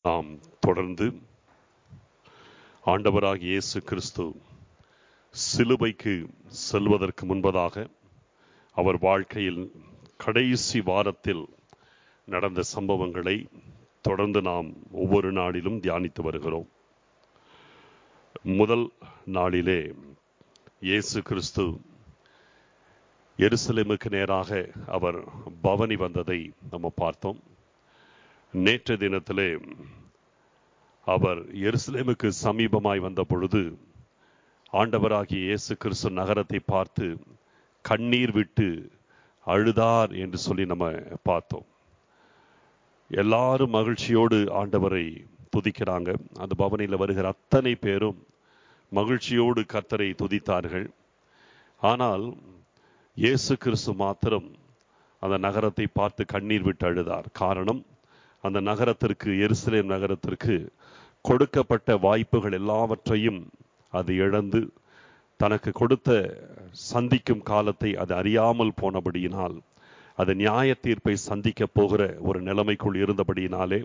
நாம் தொடர்ந்து ஆண்டவராகிய இயேசு கிறிஸ்து சிலுவைக்கு செல்வதற்கு முன்பதாக அவர் வாழ்க்கையில் கடைசி வாரத்தில் நடந்த சம்பவங்களை தொடர்ந்து நாம் ஒவ்வொரு நாளிலும் தியானித்து வருகிறோம் முதல் நாளிலே இயேசு கிறிஸ்து எருசலேமுக்கு நேராக அவர் பவனி வந்ததை நம்ம பார்த்தோம் நேற்று தினத்திலே அவர் எருசலேமுக்கு சமீபமாய் வந்த பொழுது ஆண்டவராகிய இயேசு கிறிஸ்து நகரத்தை பார்த்து கண்ணீர் விட்டு அழுதார் என்று சொல்லி நம்ம பார்த்தோம் எல்லாரும் மகிழ்ச்சியோடு ஆண்டவரை துதிக்கிறாங்க அந்த பவனியில் வருகிற அத்தனை பேரும் மகிழ்ச்சியோடு கர்த்தரை துதித்தார்கள் ஆனால் இயேசு கிறிஸ்து மாத்திரம் அந்த நகரத்தை பார்த்து கண்ணீர் விட்டு அழுதார் காரணம் அந்த நகரத்திற்கு எருசலேம் நகரத்திற்கு கொடுக்கப்பட்ட வாய்ப்புகள் எல்லாவற்றையும் அது இழந்து தனக்கு கொடுத்த சந்திக்கும் காலத்தை அது அறியாமல் போனபடியினால் அது நியாய தீர்ப்பை சந்திக்க போகிற ஒரு நிலைமைக்குள் இருந்தபடியினாலே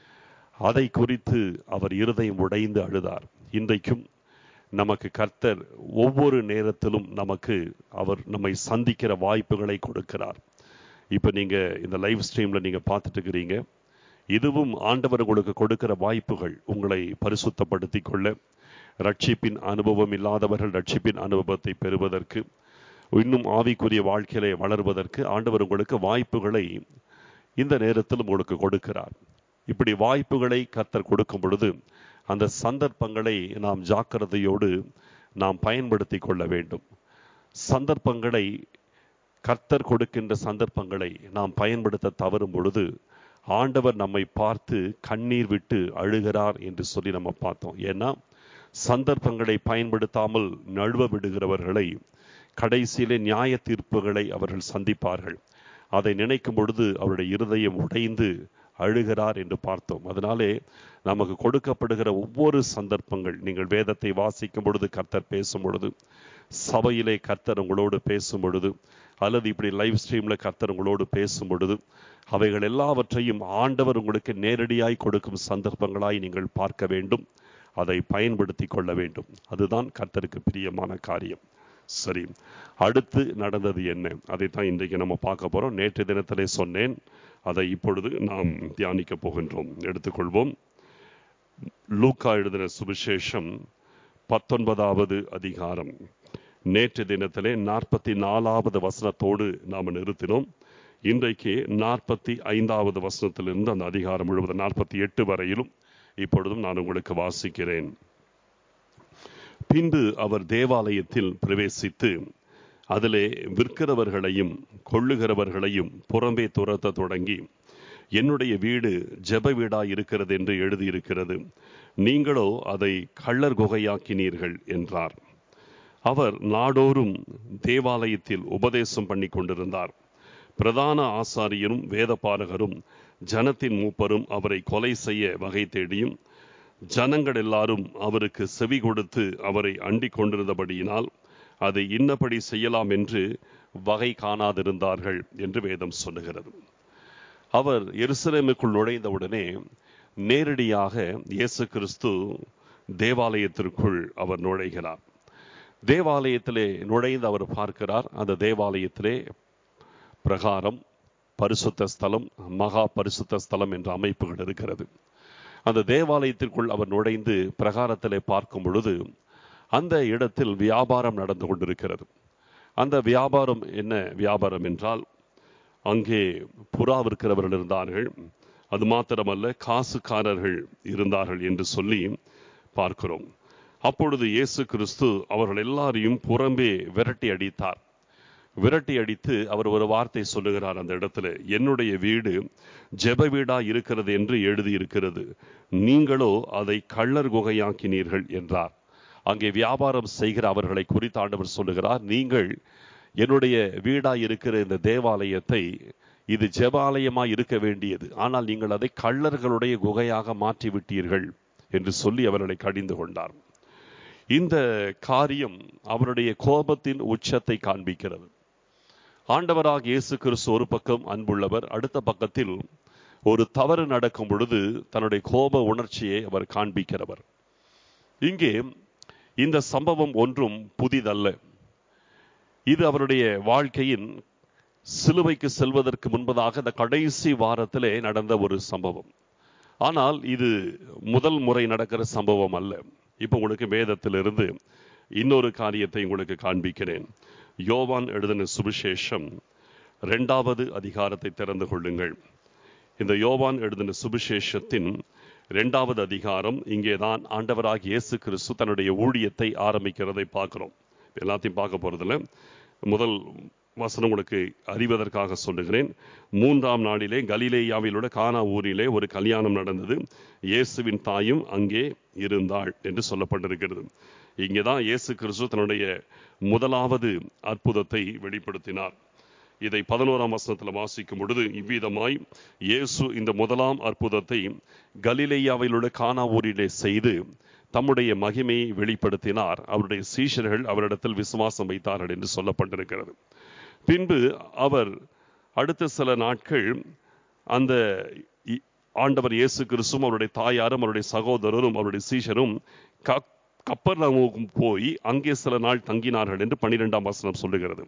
அதை குறித்து அவர் இருதயம் உடைந்து அழுதார் இன்றைக்கும் நமக்கு கர்த்தர் ஒவ்வொரு நேரத்திலும் நமக்கு அவர் நம்மை சந்திக்கிற வாய்ப்புகளை கொடுக்கிறார் இப்போ நீங்க இந்த லைவ் ஸ்ட்ரீம்ல நீங்க பார்த்துட்டு இருக்கிறீங்க இதுவும் ஆண்டவர் உங்களுக்கு கொடுக்கிற வாய்ப்புகள் உங்களை பரிசுத்தப்படுத்தி கொள்ள ரட்சிப்பின் அனுபவம் இல்லாதவர்கள் ரட்சிப்பின் அனுபவத்தை பெறுவதற்கு இன்னும் ஆவிக்குரிய வாழ்க்கையிலே வளர்வதற்கு ஆண்டவர் உங்களுக்கு வாய்ப்புகளை இந்த நேரத்தில் உங்களுக்கு கொடுக்கிறார் இப்படி வாய்ப்புகளை கர்த்தர் கொடுக்கும் பொழுது அந்த சந்தர்ப்பங்களை நாம் ஜாக்கிரதையோடு நாம் பயன்படுத்தி கொள்ள வேண்டும் சந்தர்ப்பங்களை கர்த்தர் கொடுக்கின்ற சந்தர்ப்பங்களை நாம் பயன்படுத்த தவறும் பொழுது ஆண்டவர் நம்மை பார்த்து கண்ணீர் விட்டு அழுகிறார் என்று சொல்லி நம்ம பார்த்தோம் ஏன்னா சந்தர்ப்பங்களை பயன்படுத்தாமல் நழுவ விடுகிறவர்களை கடைசியிலே நியாய தீர்ப்புகளை அவர்கள் சந்திப்பார்கள் அதை நினைக்கும் பொழுது அவருடைய இருதயம் உடைந்து அழுகிறார் என்று பார்த்தோம் அதனாலே நமக்கு கொடுக்கப்படுகிற ஒவ்வொரு சந்தர்ப்பங்கள் நீங்கள் வேதத்தை வாசிக்கும் பொழுது கர்த்தர் பேசும் பொழுது சபையிலே கர்த்தர் உங்களோடு பேசும் பொழுது அல்லது இப்படி லைவ் ஸ்ட்ரீம்ல கர்த்தர் உங்களோடு பேசும் பொழுது அவைகள் எல்லாவற்றையும் ஆண்டவர் உங்களுக்கு நேரடியாய் கொடுக்கும் சந்தர்ப்பங்களாய் நீங்கள் பார்க்க வேண்டும் அதை பயன்படுத்தி கொள்ள வேண்டும் அதுதான் கர்த்தருக்கு பிரியமான காரியம் சரி அடுத்து நடந்தது என்ன அதைத்தான் இன்றைக்கு நம்ம பார்க்க போறோம் நேற்று தினத்திலே சொன்னேன் அதை இப்பொழுது நாம் தியானிக்க போகின்றோம் எடுத்துக்கொள்வோம் லூக்கா எழுதின சுவிசேஷம் பத்தொன்பதாவது அதிகாரம் நேற்று தினத்திலே நாற்பத்தி நாலாவது வசனத்தோடு நாம் நிறுத்தினோம் இன்றைக்கு நாற்பத்தி ஐந்தாவது வசனத்திலிருந்து அந்த அதிகாரம் முழுவது நாற்பத்தி எட்டு வரையிலும் இப்பொழுதும் நான் உங்களுக்கு வாசிக்கிறேன் பின்பு அவர் தேவாலயத்தில் பிரவேசித்து அதிலே விற்கிறவர்களையும் கொள்ளுகிறவர்களையும் புறம்பே துரத்த தொடங்கி என்னுடைய வீடு ஜெப வீடா இருக்கிறது என்று எழுதியிருக்கிறது நீங்களோ அதை கள்ளர் குகையாக்கினீர்கள் என்றார் அவர் நாடோறும் தேவாலயத்தில் உபதேசம் பண்ணி கொண்டிருந்தார் பிரதான ஆசாரியரும் வேதபாரகரும் ஜனத்தின் மூப்பரும் அவரை கொலை செய்ய வகை தேடியும் ஜனங்கள் எல்லாரும் அவருக்கு செவி கொடுத்து அவரை அண்டிக் கொண்டிருந்தபடியினால் அதை இன்னபடி செய்யலாம் என்று வகை காணாதிருந்தார்கள் என்று வேதம் சொல்லுகிறது அவர் எருசலேமுக்குள் நுழைந்தவுடனே நேரடியாக இயேசு கிறிஸ்து தேவாலயத்திற்குள் அவர் நுழைகிறார் தேவாலயத்திலே நுழைந்து அவர் பார்க்கிறார் அந்த தேவாலயத்திலே பிரகாரம் பரிசுத்த ஸ்தலம் மகா பரிசுத்த ஸ்தலம் என்ற அமைப்புகள் இருக்கிறது அந்த தேவாலயத்திற்குள் அவர் நுழைந்து பிரகாரத்திலே பார்க்கும் பொழுது அந்த இடத்தில் வியாபாரம் நடந்து கொண்டிருக்கிறது அந்த வியாபாரம் என்ன வியாபாரம் என்றால் அங்கே புறா விற்கிறவர்கள் இருந்தார்கள் அது மாத்திரமல்ல காசுக்காரர்கள் இருந்தார்கள் என்று சொல்லி பார்க்கிறோம் அப்பொழுது இயேசு கிறிஸ்து அவர்கள் எல்லாரையும் புறம்பே விரட்டி அடித்தார் விரட்டி அடித்து அவர் ஒரு வார்த்தை சொல்லுகிறார் அந்த இடத்துல என்னுடைய வீடு ஜெப வீடா இருக்கிறது என்று எழுதியிருக்கிறது நீங்களோ அதை கள்ளர் குகையாக்கினீர்கள் என்றார் அங்கே வியாபாரம் செய்கிற அவர்களை குறித்து ஆண்டவர் சொல்லுகிறார் நீங்கள் என்னுடைய வீடா இருக்கிற இந்த தேவாலயத்தை இது ஜெபாலயமா இருக்க வேண்டியது ஆனால் நீங்கள் அதை கள்ளர்களுடைய குகையாக மாற்றி விட்டீர்கள் என்று சொல்லி அவர்களை கடிந்து கொண்டார் இந்த காரியம் அவருடைய கோபத்தின் உச்சத்தை காண்பிக்கிறது ஆண்டவராக இயேசு கிறிஸ்து ஒரு பக்கம் அன்புள்ளவர் அடுத்த பக்கத்தில் ஒரு தவறு நடக்கும் பொழுது தன்னுடைய கோப உணர்ச்சியை அவர் காண்பிக்கிறவர் இங்கே இந்த சம்பவம் ஒன்றும் புதிதல்ல இது அவருடைய வாழ்க்கையின் சிலுவைக்கு செல்வதற்கு முன்பதாக இந்த கடைசி வாரத்திலே நடந்த ஒரு சம்பவம் ஆனால் இது முதல் முறை நடக்கிற சம்பவம் அல்ல இப்போ உங்களுக்கு வேதத்திலிருந்து இன்னொரு காரியத்தை உங்களுக்கு காண்பிக்கிறேன் யோவான் எழுதின சுவிசேஷம் இரண்டாவது அதிகாரத்தை திறந்து கொள்ளுங்கள் இந்த யோவான் எழுதின சுவிசேஷத்தின் இரண்டாவது அதிகாரம் இங்கேதான் ஆண்டவராக இயேசு கிறிஸ்து தன்னுடைய ஊழியத்தை ஆரம்பிக்கிறதை பார்க்கிறோம் எல்லாத்தையும் பார்க்க போறதில்ல முதல் வசனம் உங்களுக்கு அறிவதற்காக சொல்லுகிறேன் மூன்றாம் நாளிலே கலிலேயாவில் உள்ள கானா ஊரிலே ஒரு கல்யாணம் நடந்தது இயேசுவின் தாயும் அங்கே இருந்தாள் என்று சொல்லப்பட்டிருக்கிறது இங்கேதான் இயேசு கிறிஸ்து தன்னுடைய முதலாவது அற்புதத்தை வெளிப்படுத்தினார் இதை பதினோராம் வசனத்தில் வாசிக்கும் பொழுது இவ்விதமாய் இயேசு இந்த முதலாம் அற்புதத்தை கலிலேயாவில் உள்ள கானா ஊரிலே செய்து தம்முடைய மகிமையை வெளிப்படுத்தினார் அவருடைய சீஷர்கள் அவரிடத்தில் விசுவாசம் வைத்தார்கள் என்று சொல்லப்பட்டிருக்கிறது பின்பு அவர் அடுத்த சில நாட்கள் அந்த ஆண்டவர் இயேசு கிறிஸ்துவும் அவருடைய தாயாரும் அவருடைய சகோதரரும் அவருடைய சீஷரும் கப்பர்நகமுக்கும் போய் அங்கே சில நாள் தங்கினார்கள் என்று பன்னிரெண்டாம் வசனம் சொல்லுகிறது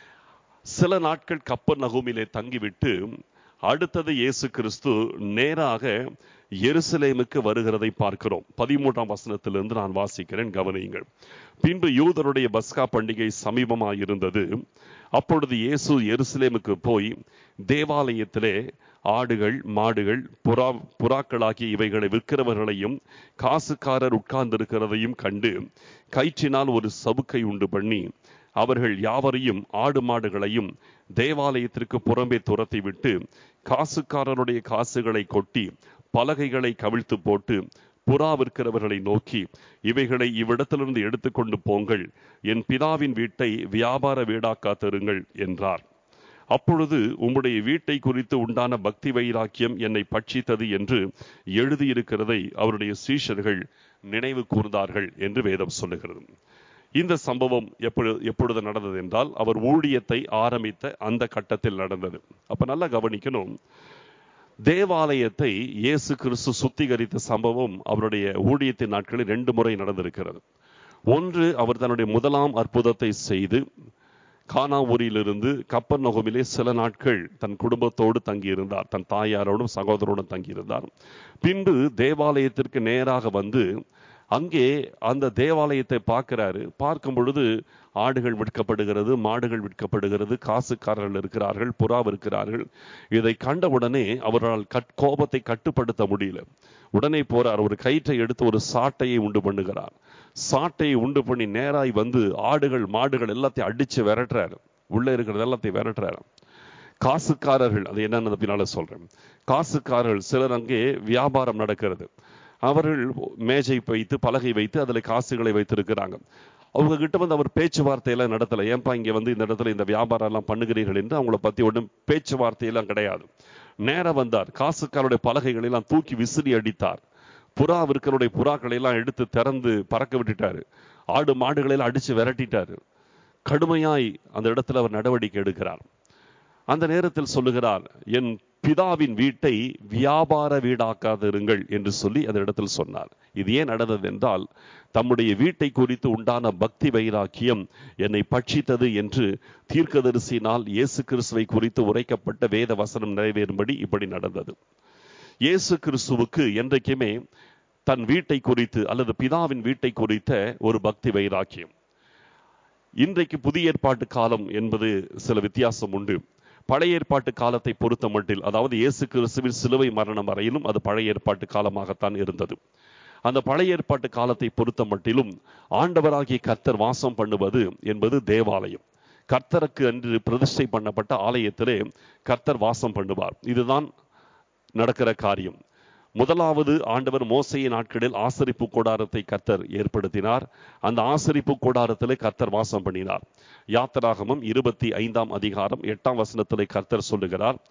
சில நாட்கள் கப்பர் நகுமிலே தங்கிவிட்டு அடுத்தது இயேசு கிறிஸ்து நேராக எருசலேமுக்கு வருகிறதை பார்க்கிறோம் பதிமூன்றாம் வசனத்திலிருந்து நான் வாசிக்கிறேன் கவனியுங்கள் பின்பு யூதருடைய பஸ்கா பண்டிகை சமீபமாக இருந்தது அப்பொழுது இயேசு எருசலேமுக்கு போய் தேவாலயத்திலே ஆடுகள் மாடுகள் புறா புறாக்களாகிய இவைகளை விற்கிறவர்களையும் காசுக்காரர் உட்கார்ந்திருக்கிறதையும் கண்டு கயிற்றினால் ஒரு சவுக்கை உண்டு பண்ணி அவர்கள் யாவரையும் ஆடு மாடுகளையும் தேவாலயத்திற்கு புறம்பே துரத்தி விட்டு காசுக்காரருடைய காசுகளை கொட்டி பலகைகளை கவிழ்த்து போட்டு புறா விற்கிறவர்களை நோக்கி இவைகளை இவ்விடத்திலிருந்து எடுத்துக்கொண்டு போங்கள் என் பிதாவின் வீட்டை வியாபார வீடாக்காத்தருங்கள் என்றார் அப்பொழுது உம்முடைய வீட்டை குறித்து உண்டான பக்தி வைராக்கியம் என்னை பட்சித்தது என்று எழுதியிருக்கிறதை அவருடைய சீஷர்கள் நினைவு கூர்ந்தார்கள் என்று வேதம் சொல்லுகிறது இந்த சம்பவம் எப்பொழுது எப்பொழுது நடந்தது என்றால் அவர் ஊழியத்தை ஆரம்பித்த அந்த கட்டத்தில் நடந்தது அப்ப நல்லா கவனிக்கணும் தேவாலயத்தை இயேசு கிறிஸ்து சுத்திகரித்த சம்பவம் அவருடைய ஊழியத்தின் நாட்களில் ரெண்டு முறை நடந்திருக்கிறது ஒன்று அவர் தன்னுடைய முதலாம் அற்புதத்தை செய்து கானா ஊரிலிருந்து கப்பர் நகமிலே சில நாட்கள் தன் குடும்பத்தோடு தங்கியிருந்தார் தன் தாயாரோடும் சகோதரோடும் தங்கியிருந்தார் பின்பு தேவாலயத்திற்கு நேராக வந்து அங்கே அந்த தேவாலயத்தை பார்க்கிறாரு பார்க்கும் பொழுது ஆடுகள் விற்கப்படுகிறது மாடுகள் விற்கப்படுகிறது காசுக்காரர்கள் இருக்கிறார்கள் புறா இருக்கிறார்கள் இதை கண்டவுடனே அவரால் கட் கோபத்தை கட்டுப்படுத்த முடியல உடனே போறார் ஒரு கயிற்றை எடுத்து ஒரு சாட்டையை உண்டு பண்ணுகிறார் சாட்டையை உண்டு பண்ணி நேராய் வந்து ஆடுகள் மாடுகள் எல்லாத்தையும் அடிச்சு விரட்டுறாரு உள்ள இருக்கிறது எல்லாத்தையும் விரட்டுறாரு காசுக்காரர்கள் அது என்னன்னு பின்னால சொல்றேன் காசுக்காரர்கள் சிலர் அங்கே வியாபாரம் நடக்கிறது அவர்கள் மேஜை வைத்து பலகை வைத்து அதில் காசுகளை வைத்திருக்கிறாங்க அவங்க கிட்ட வந்து அவர் பேச்சுவார்த்தையெல்லாம் நடத்தலை ஏன்பா இங்க வந்து இந்த இடத்துல இந்த வியாபாரம் எல்லாம் பண்ணுகிறீர்கள் என்று அவங்கள பத்தி ஒன்றும் பேச்சுவார்த்தையெல்லாம் கிடையாது நேரம் வந்தார் காசுக்காரருடைய பலகைகளை எல்லாம் தூக்கி விசிறி அடித்தார் புறா விற்கருடைய புறாக்களை எல்லாம் எடுத்து திறந்து பறக்க விட்டுட்டாரு ஆடு மாடுகளை எல்லாம் அடிச்சு விரட்டிட்டாரு கடுமையாய் அந்த இடத்துல அவர் நடவடிக்கை எடுக்கிறார் அந்த நேரத்தில் சொல்லுகிறார் என் பிதாவின் வீட்டை வியாபார வீடாக்காதிருங்கள் என்று சொல்லி அந்த இடத்தில் சொன்னார் இது ஏன் நடந்தது என்றால் தம்முடைய வீட்டை குறித்து உண்டான பக்தி வைராக்கியம் என்னை பட்சித்தது என்று தீர்க்கதரிசினால் இயேசு கிறிஸ்துவை குறித்து உரைக்கப்பட்ட வேத வசனம் நிறைவேறும்படி இப்படி நடந்தது இயேசு கிறிஸ்துவுக்கு என்றைக்குமே தன் வீட்டை குறித்து அல்லது பிதாவின் வீட்டை குறித்த ஒரு பக்தி வைராக்கியம் இன்றைக்கு புதிய ஏற்பாட்டு காலம் என்பது சில வித்தியாசம் உண்டு பழைய ஏற்பாட்டு காலத்தை பொறுத்த மட்டில் அதாவது இயேசு கிறிஸ்துவின் சிலுவை மரணம் வரையிலும் அது பழைய ஏற்பாட்டு காலமாகத்தான் இருந்தது அந்த பழைய ஏற்பாட்டு காலத்தை பொறுத்த மட்டிலும் ஆண்டவராகிய கர்த்தர் வாசம் பண்ணுவது என்பது தேவாலயம் கர்த்தருக்கு அன்று பிரதிஷ்டை பண்ணப்பட்ட ஆலயத்திலே கர்த்தர் வாசம் பண்ணுவார் இதுதான் நடக்கிற காரியம் முதலாவது ஆண்டவர் மோசைய நாட்களில் ஆசரிப்பு கூடாரத்தை கர்த்தர் ஏற்படுத்தினார் அந்த ஆசரிப்பு கூடாரத்திலே கர்த்தர் வாசம் பண்ணினார் யாத்திராகமம் இருபத்தி ஐந்தாம் அதிகாரம் எட்டாம் வசனத்திலே கர்த்தர் சொல்லுகிறார்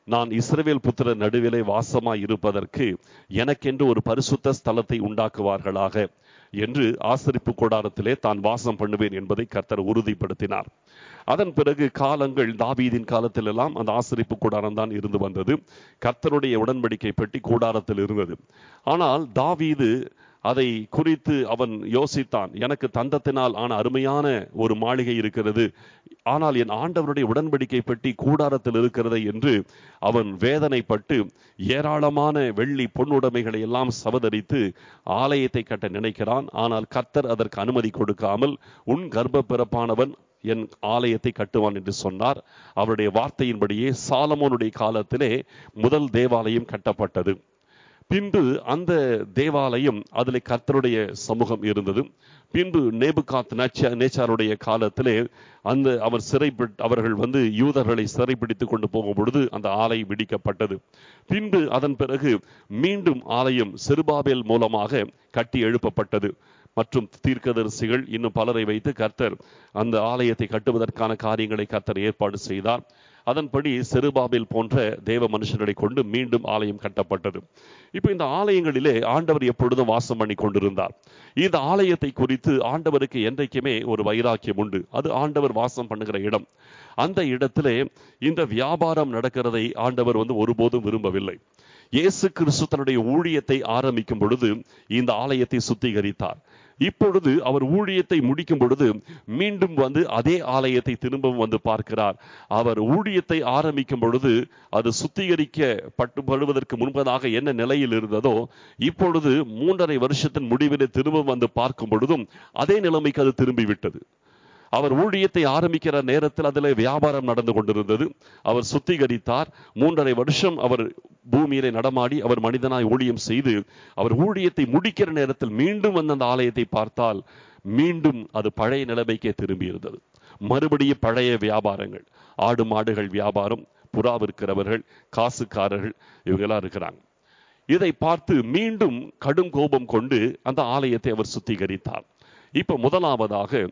நான் இஸ்ரவேல் புத்திர நடுவிலே வாசமாய் இருப்பதற்கு எனக்கென்று ஒரு பரிசுத்த ஸ்தலத்தை உண்டாக்குவார்களாக என்று ஆசரிப்பு கூடாரத்திலே தான் வாசம் பண்ணுவேன் என்பதை கர்த்தர் உறுதிப்படுத்தினார் அதன் பிறகு காலங்கள் தாவீதின் காலத்திலெல்லாம் அந்த ஆசரிப்பு கூடாரம் தான் இருந்து வந்தது கர்த்தருடைய உடன்படிக்கை பெட்டி கூடாரத்தில் இருந்தது ஆனால் தாவீது அதை குறித்து அவன் யோசித்தான் எனக்கு தந்தத்தினால் ஆன அருமையான ஒரு மாளிகை இருக்கிறது ஆனால் என் ஆண்டவருடைய உடன்படிக்கை பெட்டி கூடாரத்தில் இருக்கிறது என்று அவன் வேதனைப்பட்டு ஏராளமான வெள்ளி பொன்னுடைமைகளை எல்லாம் சவதரித்து ஆலயத்தை கட்ட நினைக்கிறான் ஆனால் கர்த்தர் அதற்கு அனுமதி கொடுக்காமல் உன் கர்ப்ப பிறப்பானவன் என் ஆலயத்தை கட்டுவான் என்று சொன்னார் அவருடைய வார்த்தையின்படியே சாலமோனுடைய காலத்திலே முதல் தேவாலயம் கட்டப்பட்டது பின்பு அந்த தேவாலயம் அதில் கர்த்தருடைய சமூகம் இருந்தது பின்பு நேபுகாத் நேச்சாருடைய காலத்திலே அந்த அவர் சிறை அவர்கள் வந்து யூதர்களை சிறைப்பிடித்துக் கொண்டு போகும் பொழுது அந்த ஆலயம் இடிக்கப்பட்டது பின்பு அதன் பிறகு மீண்டும் ஆலயம் செருபாபேல் மூலமாக கட்டி எழுப்பப்பட்டது மற்றும் தீர்க்கதரிசிகள் இன்னும் பலரை வைத்து கர்த்தர் அந்த ஆலயத்தை கட்டுவதற்கான காரியங்களை கர்த்தர் ஏற்பாடு செய்தார் அதன்படி செருபாபில் போன்ற தேவ மனுஷர்களை கொண்டு மீண்டும் ஆலயம் கட்டப்பட்டது இப்போ இந்த ஆலயங்களிலே ஆண்டவர் எப்பொழுதும் வாசம் பண்ணி கொண்டிருந்தார் இந்த ஆலயத்தை குறித்து ஆண்டவருக்கு என்றைக்குமே ஒரு வைராக்கியம் உண்டு அது ஆண்டவர் வாசம் பண்ணுகிற இடம் அந்த இடத்திலே இந்த வியாபாரம் நடக்கிறதை ஆண்டவர் வந்து ஒருபோதும் விரும்பவில்லை இயேசு கிறிஸ்து தன்னுடைய ஊழியத்தை ஆரம்பிக்கும் பொழுது இந்த ஆலயத்தை சுத்திகரித்தார் இப்பொழுது அவர் ஊழியத்தை முடிக்கும் பொழுது மீண்டும் வந்து அதே ஆலயத்தை திரும்பவும் வந்து பார்க்கிறார் அவர் ஊழியத்தை ஆரம்பிக்கும் பொழுது அது சுத்திகரிக்கப்பட்டு படுவதற்கு முன்பதாக என்ன நிலையில் இருந்ததோ இப்பொழுது மூன்றரை வருஷத்தின் முடிவிலே திரும்பவும் வந்து பார்க்கும் பொழுதும் அதே நிலைமைக்கு அது திரும்பிவிட்டது அவர் ஊழியத்தை ஆரம்பிக்கிற நேரத்தில் அதில் வியாபாரம் நடந்து கொண்டிருந்தது அவர் சுத்திகரித்தார் மூன்றரை வருஷம் அவர் பூமியிலே நடமாடி அவர் மனிதனாய் ஊழியம் செய்து அவர் ஊழியத்தை முடிக்கிற நேரத்தில் மீண்டும் வந்து அந்த ஆலயத்தை பார்த்தால் மீண்டும் அது பழைய நிலைமைக்கே திரும்பி இருந்தது மறுபடியும் பழைய வியாபாரங்கள் ஆடு மாடுகள் வியாபாரம் புறா விற்கிறவர்கள் காசுக்காரர்கள் இவங்கெல்லாம் இருக்கிறாங்க இதை பார்த்து மீண்டும் கடும் கோபம் கொண்டு அந்த ஆலயத்தை அவர் சுத்திகரித்தார் இப்ப முதலாவதாக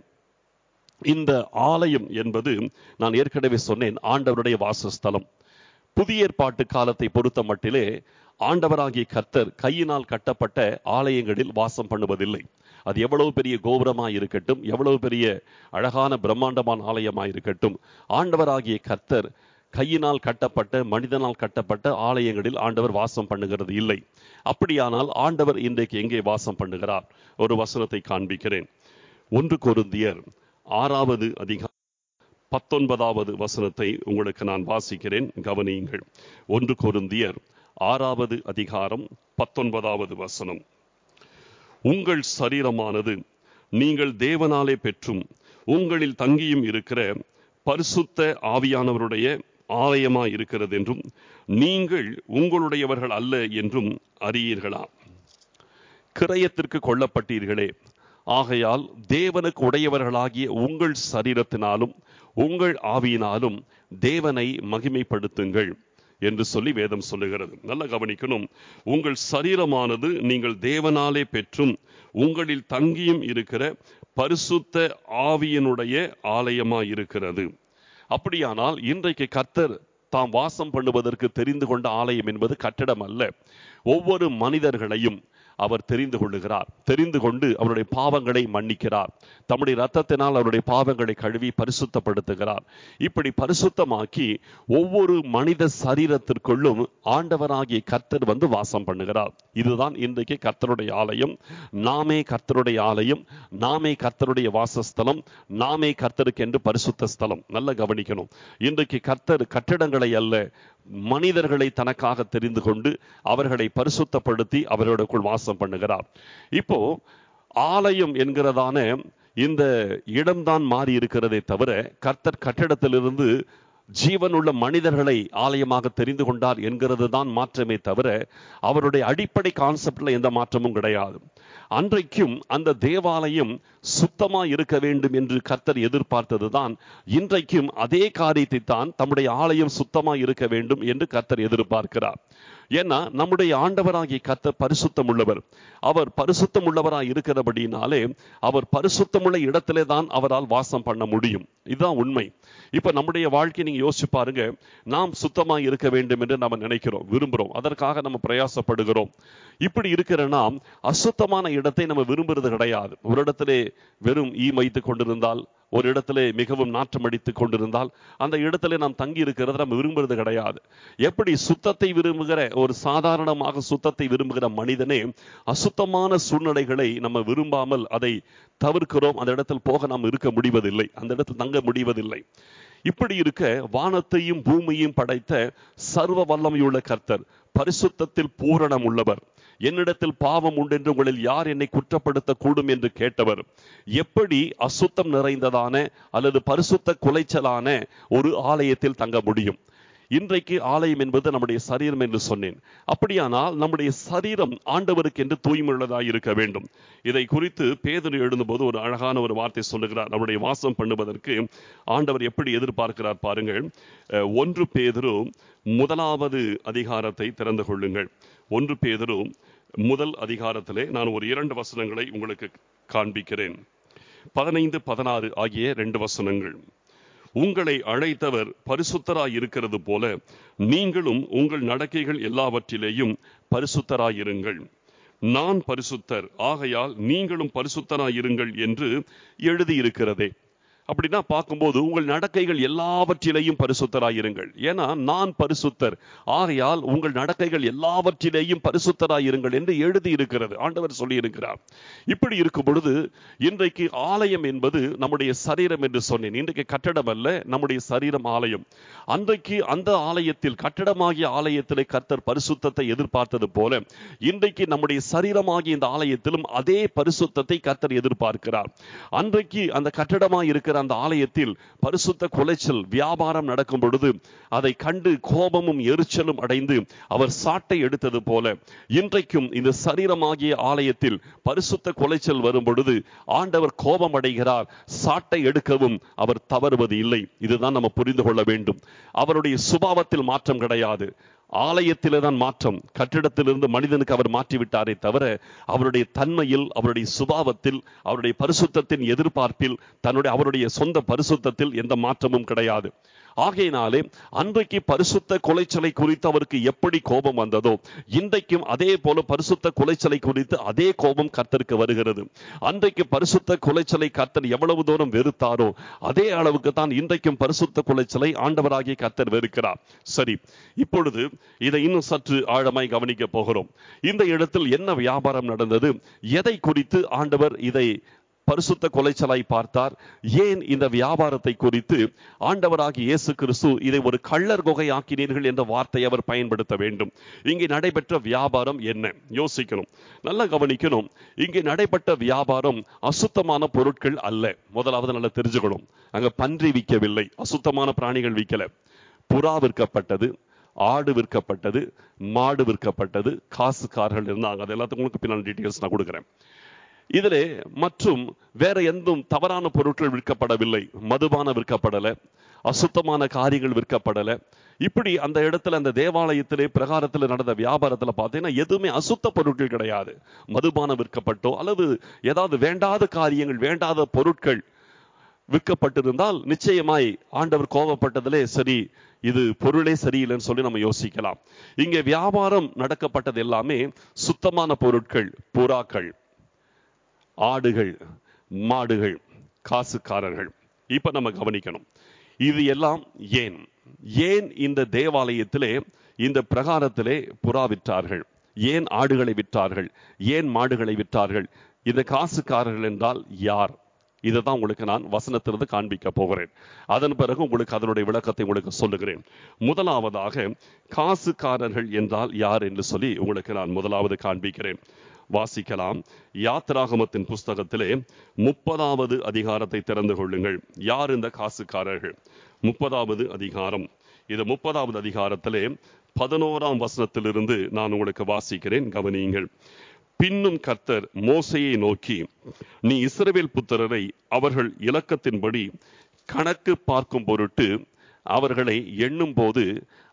இந்த ஆலயம் என்பது நான் ஏற்கனவே சொன்னேன் ஆண்டவருடைய வாசஸ்தலம் புதிய ஏற்பாட்டு காலத்தை பொறுத்த மட்டிலே ஆண்டவராகிய கர்த்தர் கையினால் கட்டப்பட்ட ஆலயங்களில் வாசம் பண்ணுவதில்லை அது எவ்வளவு பெரிய கோபுரமாய் இருக்கட்டும் எவ்வளவு பெரிய அழகான பிரம்மாண்டமான ஆலயமாய் இருக்கட்டும் ஆண்டவராகிய கர்த்தர் கையினால் கட்டப்பட்ட மனிதனால் கட்டப்பட்ட ஆலயங்களில் ஆண்டவர் வாசம் பண்ணுகிறது இல்லை அப்படியானால் ஆண்டவர் இன்றைக்கு எங்கே வாசம் பண்ணுகிறார் ஒரு வசனத்தை காண்பிக்கிறேன் ஒன்று கொருந்தியர் ஆறாவது அதிகாரம் பத்தொன்பதாவது வசனத்தை உங்களுக்கு நான் வாசிக்கிறேன் கவனியுங்கள் ஒன்று கொருந்தியர் ஆறாவது அதிகாரம் பத்தொன்பதாவது வசனம் உங்கள் சரீரமானது நீங்கள் தேவனாலே பெற்றும் உங்களில் தங்கியும் இருக்கிற பரிசுத்த ஆவியானவருடைய ஆலயமாய் இருக்கிறது என்றும் நீங்கள் உங்களுடையவர்கள் அல்ல என்றும் அறியீர்களா கிரயத்திற்கு கொல்லப்பட்டீர்களே ஆகையால் தேவனுக்கு உடையவர்களாகிய உங்கள் சரீரத்தினாலும் உங்கள் ஆவியினாலும் தேவனை மகிமைப்படுத்துங்கள் என்று சொல்லி வேதம் சொல்லுகிறது நல்ல கவனிக்கணும் உங்கள் சரீரமானது நீங்கள் தேவனாலே பெற்றும் உங்களில் தங்கியும் இருக்கிற பரிசுத்த ஆவியினுடைய ஆலயமாய் இருக்கிறது அப்படியானால் இன்றைக்கு கர்த்தர் தாம் வாசம் பண்ணுவதற்கு தெரிந்து கொண்ட ஆலயம் என்பது கட்டடம் அல்ல ஒவ்வொரு மனிதர்களையும் அவர் தெரிந்து கொள்ளுகிறார் தெரிந்து கொண்டு அவருடைய பாவங்களை மன்னிக்கிறார் தம்முடைய ரத்தத்தினால் அவருடைய பாவங்களை கழுவி பரிசுத்தப்படுத்துகிறார் இப்படி பரிசுத்தமாக்கி ஒவ்வொரு மனித சரீரத்திற்குள்ளும் ஆண்டவராகிய கர்த்தர் வந்து வாசம் பண்ணுகிறார் இதுதான் இன்றைக்கு கர்த்தருடைய ஆலயம் நாமே கர்த்தருடைய ஆலயம் நாமே கர்த்தருடைய வாசஸ்தலம் நாமே கர்த்தருக்கு என்று பரிசுத்த ஸ்தலம் நல்ல கவனிக்கணும் இன்றைக்கு கர்த்தர் கட்டிடங்களை அல்ல மனிதர்களை தனக்காக தெரிந்து கொண்டு அவர்களை பரிசுத்தப்படுத்தி அவர்களுக்குள் வாசம் பண்ணுகிறார் இப்போ ஆலயம் என்கிறதான இந்த இடம்தான் மாறி இருக்கிறதே தவிர கர்த்தர் கட்டிடத்திலிருந்து ஜீவனுள்ள மனிதர்களை ஆலயமாக தெரிந்து கொண்டார் என்கிறது தான் மாற்றமே தவிர அவருடைய அடிப்படை கான்செப்ட்ல எந்த மாற்றமும் கிடையாது அன்றைக்கும் அந்த தேவாலயம் சுத்தமா இருக்க வேண்டும் என்று கர்த்தர் எதிர்பார்த்ததுதான் இன்றைக்கும் அதே காரியத்தை தான் தம்முடைய ஆலயம் சுத்தமா இருக்க வேண்டும் என்று கர்த்தர் எதிர்பார்க்கிறார் ஏன்னா நம்முடைய ஆண்டவராகிய கத்த பரிசுத்தம் உள்ளவர் அவர் பரிசுத்தம் உள்ளவராய் இருக்கிறபடினாலே அவர் பரிசுத்தமுள்ள இடத்திலே தான் அவரால் வாசம் பண்ண முடியும் இதுதான் உண்மை இப்ப நம்முடைய வாழ்க்கை நீங்க யோசிச்சு பாருங்க நாம் சுத்தமாய் இருக்க வேண்டும் என்று நம்ம நினைக்கிறோம் விரும்புறோம் அதற்காக நம்ம பிரயாசப்படுகிறோம் இப்படி இருக்கிற நாம் அசுத்தமான இடத்தை நம்ம விரும்புறது கிடையாது ஒரு இடத்திலே வெறும் ஈ வைத்துக் கொண்டிருந்தால் ஒரு இடத்துல மிகவும் நாற்றம் அடித்துக் கொண்டிருந்தால் அந்த இடத்துல நாம் தங்கி இருக்கிறத நம்ம விரும்புறது கிடையாது எப்படி சுத்தத்தை விரும்புகிற ஒரு சாதாரணமாக சுத்தத்தை விரும்புகிற மனிதனே அசுத்தமான சூழ்நிலைகளை நம்ம விரும்பாமல் அதை தவிர்க்கிறோம் அந்த இடத்தில் போக நாம் இருக்க முடிவதில்லை அந்த இடத்தில் தங்க முடிவதில்லை இப்படி இருக்க வானத்தையும் பூமியையும் படைத்த சர்வ வல்லமையுள்ள கர்த்தர் பரிசுத்தத்தில் பூரணம் உள்ளவர் என்னிடத்தில் பாவம் உண்டென்று உங்களில் யார் என்னை குற்றப்படுத்த கூடும் என்று கேட்டவர் எப்படி அசுத்தம் நிறைந்ததான அல்லது பரிசுத்த குலைச்சலான ஒரு ஆலயத்தில் தங்க முடியும் இன்றைக்கு ஆலயம் என்பது நம்முடைய சரீரம் என்று சொன்னேன் அப்படியானால் நம்முடைய சரீரம் ஆண்டவருக்கு என்று தூய்மையுள்ளதாக இருக்க வேண்டும் இதை குறித்து பேதர் எழுதும்போது ஒரு அழகான ஒரு வார்த்தை சொல்லுகிறார் நம்முடைய வாசம் பண்ணுவதற்கு ஆண்டவர் எப்படி எதிர்பார்க்கிறார் பாருங்கள் அஹ், ஒன்று பேதரு முதலாவது அதிகாரத்தை திறந்து கொள்ளுங்கள் ஒன்று பேதரு முதல் அதிகாரத்திலே நான் ஒரு இரண்டு வசனங்களை உங்களுக்கு காண்பிக்கிறேன் பதினைந்து பதினாறு ஆகிய ரெண்டு வசனங்கள் உங்களை அழைத்தவர் பரிசுத்தராய் இருக்கிறது போல நீங்களும் உங்கள் நடக்கைகள் எல்லாவற்றிலேயும் பரிசுத்தராயிருங்கள் நான் பரிசுத்தர் ஆகையால் நீங்களும் பரிசுத்தராய் இருங்கள் என்று எழுதியிருக்கிறதே அப்படின்னா பார்க்கும்போது உங்கள் நடக்கைகள் எல்லாவற்றிலேயும் பரிசுத்தராயிருங்கள் ஏன்னா நான் பரிசுத்தர் ஆகையால் உங்கள் நடக்கைகள் எல்லாவற்றிலேயும் பரிசுத்தராயிருங்கள் என்று எழுதி இருக்கிறது ஆண்டவர் சொல்லி இருக்கிறார் இப்படி இருக்கும் பொழுது இன்றைக்கு ஆலயம் என்பது நம்முடைய சரீரம் என்று சொன்னேன் இன்றைக்கு கட்டடம் அல்ல நம்முடைய சரீரம் ஆலயம் அன்றைக்கு அந்த ஆலயத்தில் கட்டடமாகிய ஆலயத்திலே கர்த்தர் பரிசுத்தத்தை எதிர்பார்த்தது போல இன்றைக்கு நம்முடைய சரீரமாகிய இந்த ஆலயத்திலும் அதே பரிசுத்தத்தை கர்த்தர் எதிர்பார்க்கிறார் அன்றைக்கு அந்த கட்டடமாய் இருக்கிற அந்த ஆலயத்தில் பரிசுத்த குலைச்சல் வியாபாரம் நடக்கும் பொழுது அதை கண்டு கோபமும் எரிச்சலும் அடைந்து அவர் சாட்டை எடுத்தது போல இன்றைக்கும் இந்த சரீரமாகிய ஆலயத்தில் பரிசுத்த குலைச்சல் வரும் பொழுது ஆண்டவர் கோபம் அடைகிறார் சாட்டை எடுக்கவும் அவர் தவறுவது இல்லை இதுதான் நம்ம புரிந்து கொள்ள வேண்டும் அவருடைய சுபாவத்தில் மாற்றம் கிடையாது ஆலயத்திலே தான் மாற்றம் கட்டிடத்திலிருந்து மனிதனுக்கு அவர் மாற்றிவிட்டாரே தவிர அவருடைய தன்மையில் அவருடைய சுபாவத்தில் அவருடைய பரிசுத்தத்தின் எதிர்பார்ப்பில் தன்னுடைய அவருடைய சொந்த பரிசுத்தத்தில் எந்த மாற்றமும் கிடையாது ஆகையினாலே அன்றைக்கு பரிசுத்த கொலைச்சலை குறித்து அவருக்கு எப்படி கோபம் வந்ததோ இன்றைக்கும் அதே போல பரிசுத்த கொலைச்சலை குறித்து அதே கோபம் கர்த்தருக்கு வருகிறது அன்றைக்கு பரிசுத்த கொலைச்சலை கர்த்தர் எவ்வளவு தூரம் வெறுத்தாரோ அதே அளவுக்கு தான் இன்றைக்கும் பரிசுத்த கொலைச்சலை ஆண்டவராகிய கர்த்தர் வெறுக்கிறார் சரி இப்பொழுது இதை இன்னும் சற்று ஆழமாய் கவனிக்க போகிறோம் இந்த இடத்தில் என்ன வியாபாரம் நடந்தது எதை குறித்து ஆண்டவர் இதை பரிசுத்த கொலைச்சலாய் பார்த்தார் ஏன் இந்த வியாபாரத்தை குறித்து ஆண்டவராகிய இயேசு கிறிஸ்து இதை ஒரு கள்ளர் குகை ஆக்கினீர்கள் என்ற வார்த்தை அவர் பயன்படுத்த வேண்டும் இங்கே நடைபெற்ற வியாபாரம் என்ன யோசிக்கணும் நல்லா கவனிக்கணும் இங்கே நடைபெற்ற வியாபாரம் அசுத்தமான பொருட்கள் அல்ல முதலாவது நல்லா தெரிஞ்சுக்கணும் அங்க பன்றி விற்கவில்லை அசுத்தமான பிராணிகள் விற்கல புறா விற்கப்பட்டது ஆடு விற்கப்பட்டது மாடு விற்கப்பட்டது காசுக்காரர்கள் இருந்தாங்க அது எல்லாத்துக்கும் உங்களுக்கு பின்னால் டீட்டெயில்ஸ் நான் கொடுக்குறேன் இதிலே மற்றும் வேற எந்தும் தவறான பொருட்கள் விற்கப்படவில்லை மதுபானம் விற்கப்படல அசுத்தமான காரியங்கள் விற்கப்படல இப்படி அந்த இடத்துல அந்த தேவாலயத்திலே பிரகாரத்தில் நடந்த வியாபாரத்துல பார்த்தீங்கன்னா எதுவுமே அசுத்த பொருட்கள் கிடையாது மதுபானம் விற்கப்பட்டோ அல்லது ஏதாவது வேண்டாத காரியங்கள் வேண்டாத பொருட்கள் விற்கப்பட்டிருந்தால் நிச்சயமாய் ஆண்டவர் கோபப்பட்டதிலே சரி இது பொருளே சரியில்லைன்னு சொல்லி நம்ம யோசிக்கலாம் இங்கே வியாபாரம் நடக்கப்பட்டது எல்லாமே சுத்தமான பொருட்கள் புறாக்கள் ஆடுகள் மாடுகள் காசுக்காரர்கள் இப்ப நம்ம கவனிக்கணும் இது எல்லாம் ஏன் ஏன் இந்த தேவாலயத்திலே இந்த பிரகாரத்திலே புறா விற்றார்கள் ஏன் ஆடுகளை விற்றார்கள் ஏன் மாடுகளை விற்றார்கள் இந்த காசுக்காரர்கள் என்றால் யார் இதை தான் உங்களுக்கு நான் வசனத்திலிருந்து காண்பிக்க போகிறேன் அதன் பிறகு உங்களுக்கு அதனுடைய விளக்கத்தை உங்களுக்கு சொல்லுகிறேன் முதலாவதாக காசுக்காரர்கள் என்றால் யார் என்று சொல்லி உங்களுக்கு நான் முதலாவது காண்பிக்கிறேன் வாசிக்கலாம் யாத்ராகமத்தின் புஸ்தகத்திலே முப்பதாவது அதிகாரத்தை திறந்து கொள்ளுங்கள் யார் இந்த காசுக்காரர்கள் முப்பதாவது அதிகாரம் இது முப்பதாவது அதிகாரத்திலே பதினோராம் வசனத்திலிருந்து நான் உங்களுக்கு வாசிக்கிறேன் கவனியுங்கள் பின்னும் கர்த்தர் மோசையை நோக்கி நீ இஸ்ரவேல் புத்திரரை அவர்கள் இலக்கத்தின்படி கணக்கு பார்க்கும் பொருட்டு அவர்களை எண்ணும் போது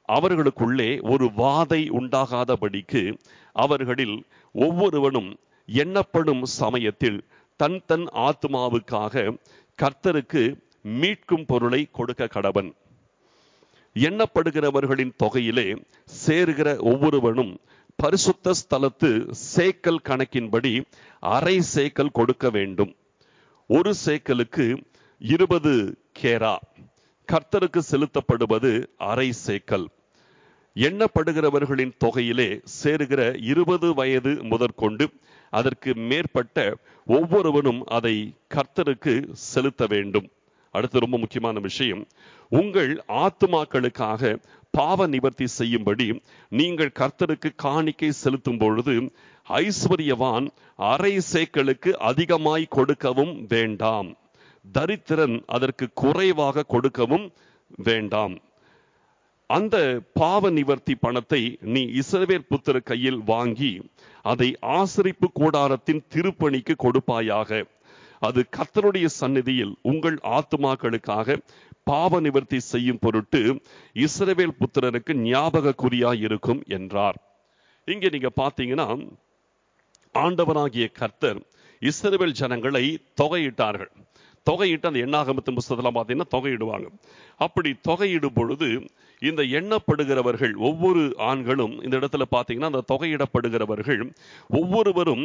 அவர்களுக்குள்ளே ஒரு வாதை உண்டாகாதபடிக்கு அவர்களில் ஒவ்வொருவனும் எண்ணப்படும் சமயத்தில் தன் தன் ஆத்மாவுக்காக கர்த்தருக்கு மீட்கும் பொருளை கொடுக்க கடவன் எண்ணப்படுகிறவர்களின் தொகையிலே சேருகிற ஒவ்வொருவனும் பரிசுத்த ஸ்தலத்து சேக்கல் கணக்கின்படி அரை சேக்கல் கொடுக்க வேண்டும் ஒரு சேக்கலுக்கு இருபது கேரா கர்த்தருக்கு செலுத்தப்படுவது அரை சேக்கல் எண்ணப்படுகிறவர்களின் தொகையிலே சேருகிற இருபது வயது முதற்கொண்டு அதற்கு மேற்பட்ட ஒவ்வொருவனும் அதை கர்த்தருக்கு செலுத்த வேண்டும் அடுத்து ரொம்ப முக்கியமான விஷயம் உங்கள் ஆத்துமாக்களுக்காக பாவ நிவர்த்தி செய்யும்படி நீங்கள் கர்த்தருக்கு காணிக்கை செலுத்தும் பொழுது ஐஸ்வர்யவான் அரை சேக்களுக்கு அதிகமாய் கொடுக்கவும் வேண்டாம் தரித்திரன் அதற்கு குறைவாக கொடுக்கவும் வேண்டாம் அந்த பாவ நிவர்த்தி பணத்தை நீ இஸ்ரவேல் புத்திர கையில் வாங்கி அதை ஆசரிப்பு கூடாரத்தின் திருப்பணிக்கு கொடுப்பாயாக அது கர்த்தருடைய சந்நிதியில் உங்கள் ஆத்துமாக்களுக்காக பாவ நிவர்த்தி செய்யும் பொருட்டு இஸ்ரவேல் புத்திரனுக்கு ஞாபக குறியாய் இருக்கும் என்றார் இங்க நீங்க பாத்தீங்கன்னா ஆண்டவனாகிய கர்த்தர் இஸ்ரவேல் ஜனங்களை தொகையிட்டார்கள் தொகையிட்டு அந்த எண்ணாகமத்தின் புஸ்தகத்தில் பார்த்தீங்கன்னா தொகையிடுவாங்க அப்படி தொகையிடும் பொழுது இந்த எண்ணப்படுகிறவர்கள் ஒவ்வொரு ஆண்களும் இந்த இடத்துல பார்த்தீங்கன்னா அந்த தொகையிடப்படுகிறவர்கள் ஒவ்வொருவரும்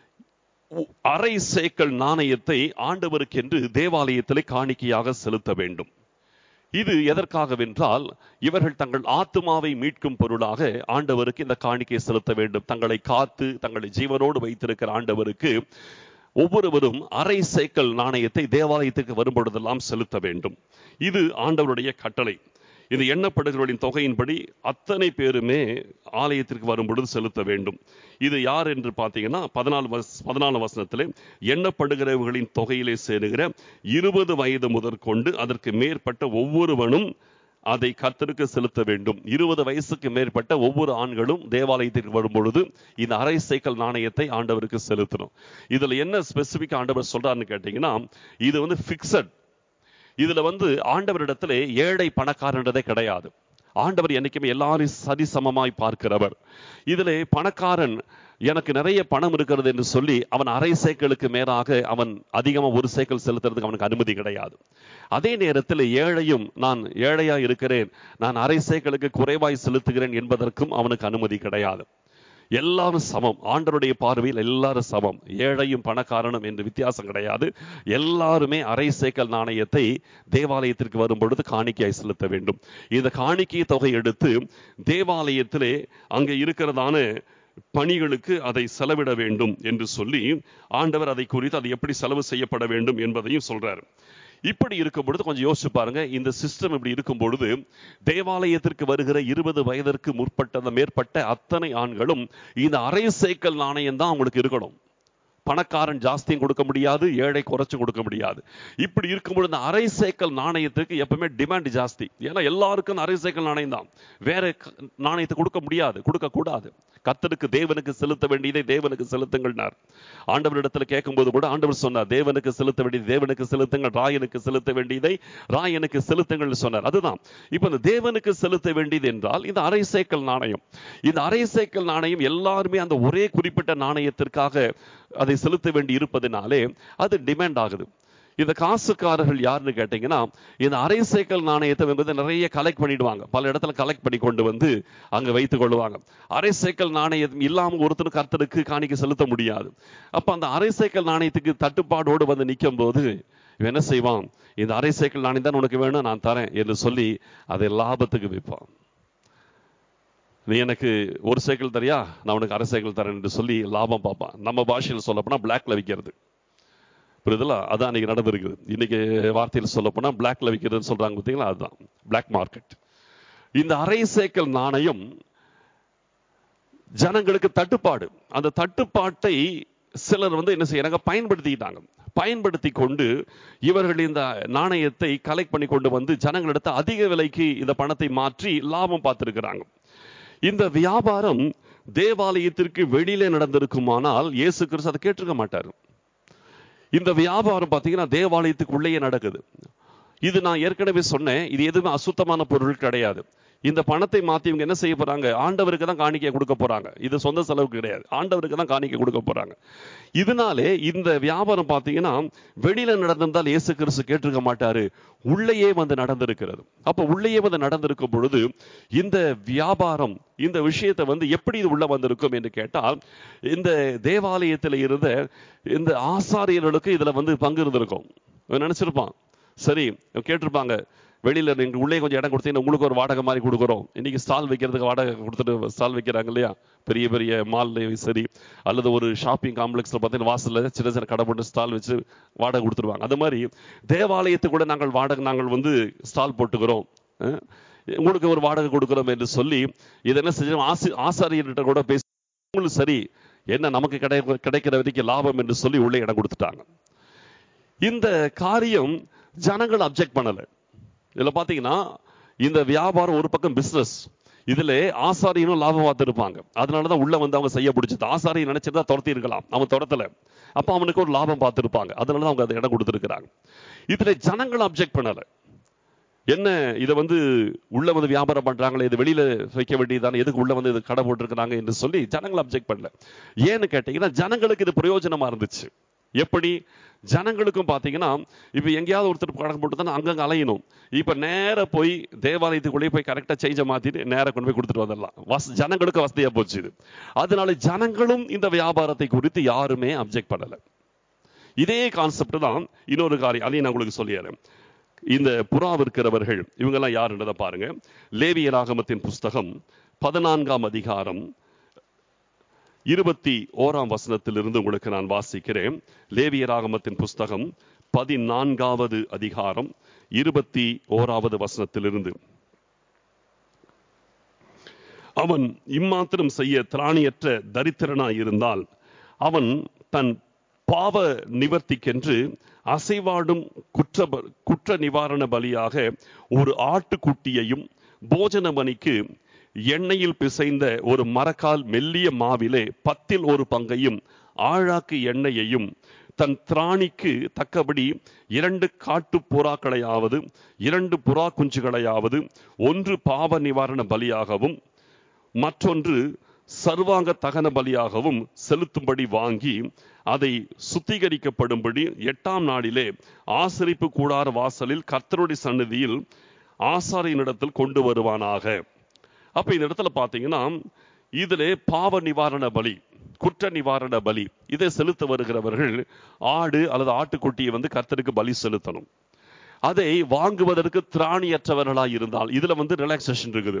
அரை சேக்கல் நாணயத்தை ஆண்டவருக்கென்று தேவாலயத்திலே காணிக்கையாக செலுத்த வேண்டும் இது எதற்காகவென்றால் இவர்கள் தங்கள் ஆத்மாவை மீட்கும் பொருளாக ஆண்டவருக்கு இந்த காணிக்கை செலுத்த வேண்டும் தங்களை காத்து தங்களை ஜீவனோடு வைத்திருக்கிற ஆண்டவருக்கு ஒவ்வொருவரும் அரை சேக்கல் நாணயத்தை தேவாலயத்துக்கு வரும்பொழுதெல்லாம் செலுத்த வேண்டும் இது ஆண்டவருடைய கட்டளை இது எண்ணப்படுகிறவர்களின் தொகையின்படி அத்தனை பேருமே ஆலயத்திற்கு வரும் பொழுது செலுத்த வேண்டும் இது யார் என்று பார்த்தீங்கன்னா பதினாலு வஸ் பதினாலு வசனத்திலே எண்ணப்படுகிறவர்களின் தொகையிலே சேருகிற இருபது வயது முதற்கொண்டு அதற்கு மேற்பட்ட ஒவ்வொருவனும் அதை கர்த்தருக்கு செலுத்த வேண்டும் இருபது வயசுக்கு மேற்பட்ட ஒவ்வொரு ஆண்களும் தேவாலயத்திற்கு வரும் பொழுது இந்த அரை சைக்கிள் நாணயத்தை ஆண்டவருக்கு செலுத்தணும் இதுல என்ன ஸ்பெசிபிக் ஆண்டவர் சொல்றாருன்னு கேட்டீங்கன்னா இது வந்து பிக்சட் இதுல வந்து ஆண்டவரிடத்துல ஏழை பணக்காரன்றதே கிடையாது ஆண்டவர் என்னைக்குமே எல்லாரும் சரிசமமாய் பார்க்கிறவர் இதுல பணக்காரன் எனக்கு நிறைய பணம் இருக்கிறது என்று சொல்லி அவன் அரை சேக்கலுக்கு மேலாக அவன் அதிகமா ஒரு சேக்கல் செலுத்துறதுக்கு அவனுக்கு அனுமதி கிடையாது அதே நேரத்தில் ஏழையும் நான் ஏழையா இருக்கிறேன் நான் அரை சேக்கலுக்கு குறைவாய் செலுத்துகிறேன் என்பதற்கும் அவனுக்கு அனுமதி கிடையாது எல்லாரும் சமம் ஆண்டருடைய பார்வையில் எல்லாரும் சமம் ஏழையும் பணக்காரனும் என்று வித்தியாசம் கிடையாது எல்லாருமே அரை சேக்கல் நாணயத்தை தேவாலயத்திற்கு வரும் பொழுது காணிக்கையாய் செலுத்த வேண்டும் இந்த காணிக்கை தொகை எடுத்து தேவாலயத்திலே அங்கே இருக்கிறதான பணிகளுக்கு அதை செலவிட வேண்டும் என்று சொல்லி ஆண்டவர் அதை குறித்து அது எப்படி செலவு செய்யப்பட வேண்டும் என்பதையும் சொல்றார் இப்படி இருக்கும் பொழுது கொஞ்சம் யோசிச்சு பாருங்க இந்த சிஸ்டம் இப்படி இருக்கும் பொழுது தேவாலயத்திற்கு வருகிற இருபது வயதிற்கு முற்பட்ட மேற்பட்ட அத்தனை ஆண்களும் இந்த அரை சேக்கல் நாணயம் தான் அவங்களுக்கு இருக்கணும் பணக்காரன் ஜாஸ்தியும் கொடுக்க முடியாது ஏழை குறைச்சும் கொடுக்க முடியாது இப்படி இருக்கும்பொழுது இந்த அரை சேக்கல் நாணயத்துக்கு எப்பவுமே டிமாண்ட் ஜாஸ்தி ஏன்னா எல்லாருக்கும் அரை சேக்கல் நாணயம் தான் வேற நாணயத்தை கொடுக்க முடியாது கொடுக்க கூடாது கத்தருக்கு தேவனுக்கு செலுத்த வேண்டியதை தேவனுக்கு செலுத்துங்கள்னார் ஆண்டவரிடத்துல கேட்கும்போது கூட ஆண்டவர் சொன்னார் தேவனுக்கு செலுத்த வேண்டியது தேவனுக்கு செலுத்துங்கள் ராயனுக்கு செலுத்த வேண்டியதை ராயனுக்கு செலுத்துங்கள் சொன்னார் அதுதான் இப்ப இந்த தேவனுக்கு செலுத்த வேண்டியது என்றால் இந்த அரை சேக்கல் நாணயம் இந்த அரை சேக்கல் நாணயம் எல்லாருமே அந்த ஒரே குறிப்பிட்ட நாணயத்திற்காக அதை செலுத்த வேண்டி இருப்பதனாலே அது டிமாண்ட் ஆகுது இந்த காசுக்காரர்கள் யாருன்னு கேட்டீங்கன்னா இந்த அரை சேக்கல் நாணயத்தை வந்து நிறைய கலெக்ட் பண்ணிடுவாங்க பல இடத்துல கலெக்ட் பண்ணி கொண்டு வந்து அங்க வைத்துக் கொள்ளுவாங்க அரை சேக்கல் நாணயம் இல்லாம ஒருத்தருக்கு கர்த்தருக்கு காணிக்க செலுத்த முடியாது அப்ப அந்த அரை சேக்கல் நாணயத்துக்கு தட்டுப்பாடோடு வந்து நிற்கும் போது இவன் என்ன செய்வான் இந்த அரை சேக்கல் நாணயம் தான் உனக்கு வேணும் நான் தரேன் என்று சொல்லி அதை லாபத்துக்கு விற்பான் நீ எனக்கு ஒரு சைக்கிள் தரியா நான் உனக்கு அரை சைக்கிள் தரேன் என்று சொல்லி லாபம் பார்ப்பான் நம்ம பாஷையில் சொல்லப்போனா பிளாக்ல விற்கிறது புரியுதுல அதான் அன்னைக்கு நடந்திருக்குது இன்னைக்கு வார்த்தையில் சொல்ல போனா பிளாக்ல விற்கிறதுன்னு சொல்றாங்க பார்த்தீங்களா அதுதான் பிளாக் மார்க்கெட் இந்த அரை சேக்கல் நாணயம் ஜனங்களுக்கு தட்டுப்பாடு அந்த தட்டுப்பாட்டை சிலர் வந்து என்ன செய்யறாங்க பயன்படுத்திக்கிட்டாங்க பயன்படுத்தி கொண்டு இவர்கள் இந்த நாணயத்தை கலெக்ட் பண்ணி கொண்டு வந்து ஜனங்களிடத்தை அதிக விலைக்கு இந்த பணத்தை மாற்றி லாபம் பார்த்திருக்கிறாங்க இந்த வியாபாரம் தேவாலயத்திற்கு வெளியில நடந்திருக்குமானால் இயேசு கிறிஸ்து அதை கேட்டிருக்க மாட்டார் இந்த வியாபாரம் பார்த்தீங்கன்னா தேவாலயத்துக்கு உள்ளேயே நடக்குது இது நான் ஏற்கனவே சொன்னேன் இது எதுவுமே அசுத்தமான பொருள் கிடையாது இந்த பணத்தை மாத்தி இவங்க என்ன செய்ய போறாங்க ஆண்டவருக்கு தான் காணிக்கை கொடுக்க போறாங்க இது சொந்த செலவுக்கு கிடையாது ஆண்டவருக்கு தான் காணிக்கை கொடுக்க போறாங்க இதனாலே இந்த வியாபாரம் பார்த்தீங்கன்னா வெளியில நடந்திருந்தால் இயேசு கிறிஸ்து கேட்டிருக்க மாட்டாரு உள்ளேயே வந்து நடந்திருக்கிறது அப்ப உள்ளேயே வந்து நடந்திருக்கும் பொழுது இந்த வியாபாரம் இந்த விஷயத்தை வந்து எப்படி இது உள்ள வந்திருக்கும் என்று கேட்டால் இந்த தேவாலயத்தில் இருந்த இந்த ஆசாரியர்களுக்கு இதுல வந்து பங்கு இருந்திருக்கும் இவன் நினைச்சிருப்பான் சரி இவன் கேட்டிருப்பாங்க வெளியில நீங்க உள்ளே கொஞ்சம் இடம் கொடுத்தீங்கன்னா உங்களுக்கு ஒரு வாடகை மாதிரி கொடுக்குறோம் இன்னைக்கு ஸ்டால் வைக்கிறதுக்கு வாடகை கொடுத்துட்டு ஸ்டால் வைக்கிறாங்க இல்லையா பெரிய பெரிய மால்லையும் சரி அல்லது ஒரு ஷாப்பிங் காம்ப்ளெக்ஸ்ல பார்த்தீங்கன்னா வாசல்ல சின்ன சின்ன கடை போட்டு ஸ்டால் வச்சு வாடகை கொடுத்துருவாங்க அது மாதிரி தேவாலயத்துக்கு கூட நாங்கள் வாடகை நாங்கள் வந்து ஸ்டால் போட்டுக்கிறோம் அஹ், உங்களுக்கு ஒரு வாடகை கொடுக்கிறோம் என்று சொல்லி இதை என்ன செஞ்சோம் ஆசி ஆசாரியர்கிட்ட கூட பேசி உங்களுக்கு சரி என்ன நமக்கு கிடை கிடைக்கிற வரைக்கும் லாபம் என்று சொல்லி உள்ளே இடம் கொடுத்துட்டாங்க இந்த காரியம் ஜனங்கள் அப்செக்ட் பண்ணல இதுல பாத்தீங்கன்னா இந்த வியாபாரம் ஒரு பக்கம் பிசினஸ் இதுல ஆசாரியனும் லாபம் பார்த்திருப்பாங்க அதனாலதான் உள்ள வந்து அவங்க செய்ய பிடிச்சது ஆசாரியை நினைச்சிருந்தா துரத்தி இருக்கலாம் அவன் துரத்தல அப்ப அவனுக்கு ஒரு லாபம் பார்த்திருப்பாங்க அதனாலதான் அவங்க அதை இடம் கொடுத்திருக்கிறாங்க இதுல ஜனங்கள் அப்செக்ட் பண்ணல என்ன இதை வந்து உள்ள வந்து வியாபாரம் பண்றாங்களே இது வெளியில வைக்க வேண்டியதானே எதுக்கு உள்ள வந்து இது கடை போட்டிருக்கிறாங்க என்று சொல்லி ஜனங்கள் அப்செக்ட் பண்ணல ஏன்னு கேட்டீங்கன்னா ஜனங்களுக்கு இது பிரயோஜனமா இருந்துச்சு எப்படி ஜனங்களுக்கும் பாத்தீங்கன்னா இப்ப எங்கேயாவது ஒருத்தர் கணக்கு போட்டு தான் அங்கங்க அலையணும் இப்ப நேர போய் தேவாலயத்துக்குள்ளேயே போய் கரெக்டா சேஞ்ச மாத்திட்டு நேரா கொண்டு போய் கொடுத்துட்டு வந்துடலாம் வச ஜனங்களுக்கு வசதியா போச்சு இது அதனால ஜனங்களும் இந்த வியாபாரத்தை குறித்து யாருமே அப்செக்ட் பண்ணல இதே கான்செப்ட் தான் இன்னொரு காரியம் அதையும் நான் உங்களுக்கு சொல்லிடுறேன் இந்த புறா விற்கிறவர்கள் இவங்கெல்லாம் யாருன்றதை பாருங்க லேவியராகமத்தின் புஸ்தகம் பதினான்காம் அதிகாரம் இருபத்தி ஓராம் வசனத்திலிருந்து உங்களுக்கு நான் வாசிக்கிறேன் லேவியராகமத்தின் புஸ்தகம் பதினான்காவது அதிகாரம் இருபத்தி ஓராவது வசனத்திலிருந்து அவன் இம்மாத்திரம் செய்ய திராணியற்ற தரித்திரனாய் இருந்தால் அவன் தன் பாவ நிவர்த்திக்கென்று அசைவாடும் குற்ற ப- குற்ற நிவாரண பலியாக ஒரு ஆட்டுக்குட்டியையும் போஜன மணிக்கு எண்ணெயில் பிசைந்த ஒரு மரக்கால் மெல்லிய மாவிலே பத்தில் ஒரு பங்கையும் ஆழாக்கு எண்ணெயையும் தன் திராணிக்கு தக்கபடி இரண்டு காட்டு புறாக்களையாவது இரண்டு புறா குஞ்சுகளையாவது ஒன்று பாவ நிவாரண பலியாகவும் மற்றொன்று சர்வாங்க தகன பலியாகவும் செலுத்தும்படி வாங்கி அதை சுத்திகரிக்கப்படும்படி எட்டாம் நாளிலே ஆசரிப்பு கூடார வாசலில் கர்த்தருடைய சன்னதியில் ஆசாரியனிடத்தில் கொண்டு வருவானாக அப்ப இந்த இடத்துல பாத்தீங்கன்னா இதிலே பாவ நிவாரண பலி குற்ற நிவாரண பலி இதை செலுத்த வருகிறவர்கள் ஆடு அல்லது ஆட்டுக்குட்டியை வந்து கர்த்தருக்கு பலி செலுத்தணும் அதை வாங்குவதற்கு திராணியற்றவர்களாய் இருந்தால் இதுல வந்து ரிலாக்ஸேஷன் இருக்குது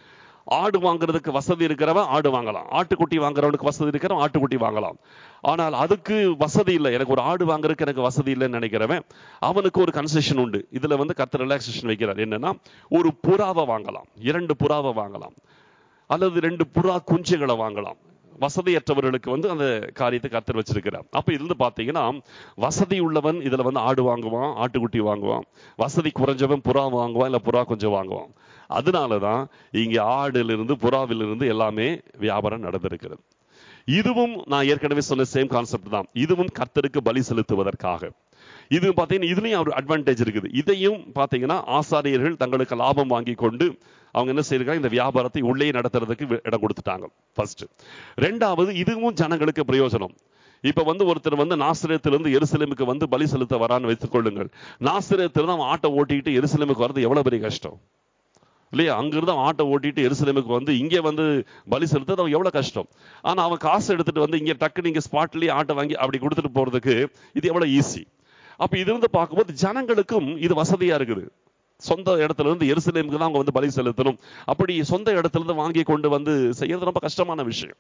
ஆடு வாங்குறதுக்கு வசதி இருக்கிறவன் ஆடு வாங்கலாம் ஆட்டுக்குட்டி வாங்குறவனுக்கு வசதி இருக்கிறவன் ஆட்டுக்குட்டி வாங்கலாம் ஆனால் அதுக்கு வசதி இல்லை எனக்கு ஒரு ஆடு வாங்குறதுக்கு எனக்கு வசதி இல்லைன்னு நினைக்கிறவன் அவனுக்கு ஒரு கன்செஷன் உண்டு இதுல வந்து கத்த ரிலாக்ஸேஷன் வைக்கிறார் என்னன்னா ஒரு புறாவை வாங்கலாம் இரண்டு புறாவை வாங்கலாம் அல்லது ரெண்டு புறா குஞ்சுகளை வாங்கலாம் வசதியற்றவர்களுக்கு வந்து அந்த காரியத்தை கத்தர் வச்சிருக்கிறார் அப்ப இதுல இருந்து பாத்தீங்கன்னா வசதி உள்ளவன் இதுல வந்து ஆடு வாங்குவான் ஆட்டுக்குட்டி வாங்குவான் வசதி குறைஞ்சவன் புறா வாங்குவான் இல்ல புறா கொஞ்சம் வாங்குவான் அதனாலதான் இங்க ஆடிலிருந்து புறாவிலிருந்து எல்லாமே வியாபாரம் நடந்திருக்கிறது இதுவும் நான் ஏற்கனவே சொன்ன சேம் கான்செப்ட் தான் இதுவும் கர்த்தருக்கு பலி செலுத்துவதற்காக இது பாத்தீங்கன்னா இதுலயும் ஒரு அட்வான்டேஜ் இருக்குது இதையும் பாத்தீங்கன்னா ஆசாரியர்கள் தங்களுக்கு லாபம் வாங்கி கொண்டு அவங்க என்ன செய்யறாங்க இந்த வியாபாரத்தை உள்ளே நடத்துறதுக்கு வி- இடம் கொடுத்துட்டாங்க ஃபர்ஸ்ட் ரெண்டாவது இதுவும் ஜனங்களுக்கு பிரயோஜனம் இப்ப வந்து ஒருத்தர் வந்து நாசிரியத்திலிருந்து எருசலேமுக்கு வந்து பலி செலுத்த வரான்னு வைத்துக் கொள்ளுங்கள் நாசிரியத்திலிருந்து அவன் ஆட்டை ஓட்டிட்டு எருசலேமுக்கு வர்றது எவ்வளவு பெரிய கஷ்டம் இல்லையா அங்கிருந்து அவன் ஆட்டை ஓட்டிட்டு எருசலேமுக்கு வந்து இங்கே வந்து பலி செலுத்துறது அவன் எவ்வளவு கஷ்டம் ஆனா அவன் காசு எடுத்துட்டு வந்து இங்க டக்குன்னு இங்க ஸ்பாட்லயே ஆட்டை வாங்கி அப்படி கொடுத்துட்டு போறதுக்கு இது எவ்வளவு ஈஸி அப்ப இது இருந்து பார்க்கும்போது ஜனங்களுக்கும் இது வசதியா இருக்குது சொந்த இடத்துல இருந்து எருசலேமுக்கு தான் அவங்க வந்து பலி செலுத்தணும் அப்படி சொந்த இடத்துல இருந்து வாங்கி கொண்டு வந்து செய்யறது ரொம்ப கஷ்டமான விஷயம்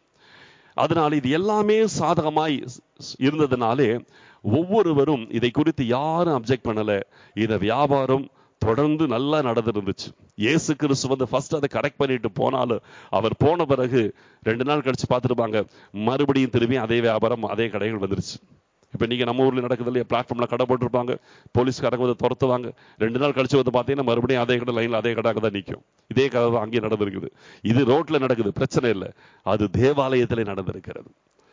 அதனால இது எல்லாமே சாதகமாய் ஸ்- இருந்ததுனாலே ஒவ்வொருவரும் இதை குறித்து யாரும் அப்செக்ட் பண்ணல இந்த வியாபாரம் தொடர்ந்து நல்லா நடந்துருந்துச்சு இயேசு கிறிஸ்து வந்து ஃபர்ஸ்ட் அதை கரெக்ட் பண்ணிட்டு போனாலும் அவர் போன பிறகு ரெண்டு நாள் கழிச்சு பார்த்துருப்பாங்க மறுபடியும் திரும்பி அதே வியாபாரம் அதே கடைகள் வந்துருச்சு இப்ப நீங்க நம்ம ஊர்ல நடக்குது இல்லையா பிளாட்ஃபார்ம்ல கடை போட்டிருப்பாங்க போலீஸ்காரங்க வந்து துரத்துவாங்க ரெண்டு நாள் கழிச்சு வந்து பாத்தீங்கன்னா மறுபடியும் அதே கடை லைன்ல அதே கடை தான் நிக்கும் இதே கதை தான் அங்கேயும் நடந்திருக்குது இது ரோட்ல நடக்குது பிரச்சனை இல்லை அது தேவாலயத்திலே நடந்திருக்கிறது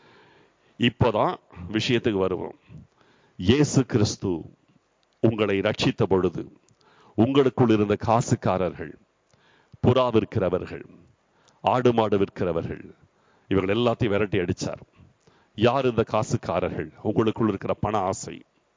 இப்போதான் விஷயத்துக்கு வருவோம் இயேசு கிறிஸ்து உங்களை ரட்சித்த பொழுது உங்களுக்குள் இருந்த காசுக்காரர்கள் புறா விற்கிறவர்கள் ஆடு மாடு விற்கிறவர்கள் இவர்கள் எல்லாத்தையும் விரட்டி அடிச்சார் யார் இந்த காசுக்காரர்கள் உங்களுக்குள் இருக்கிற பண ஆசை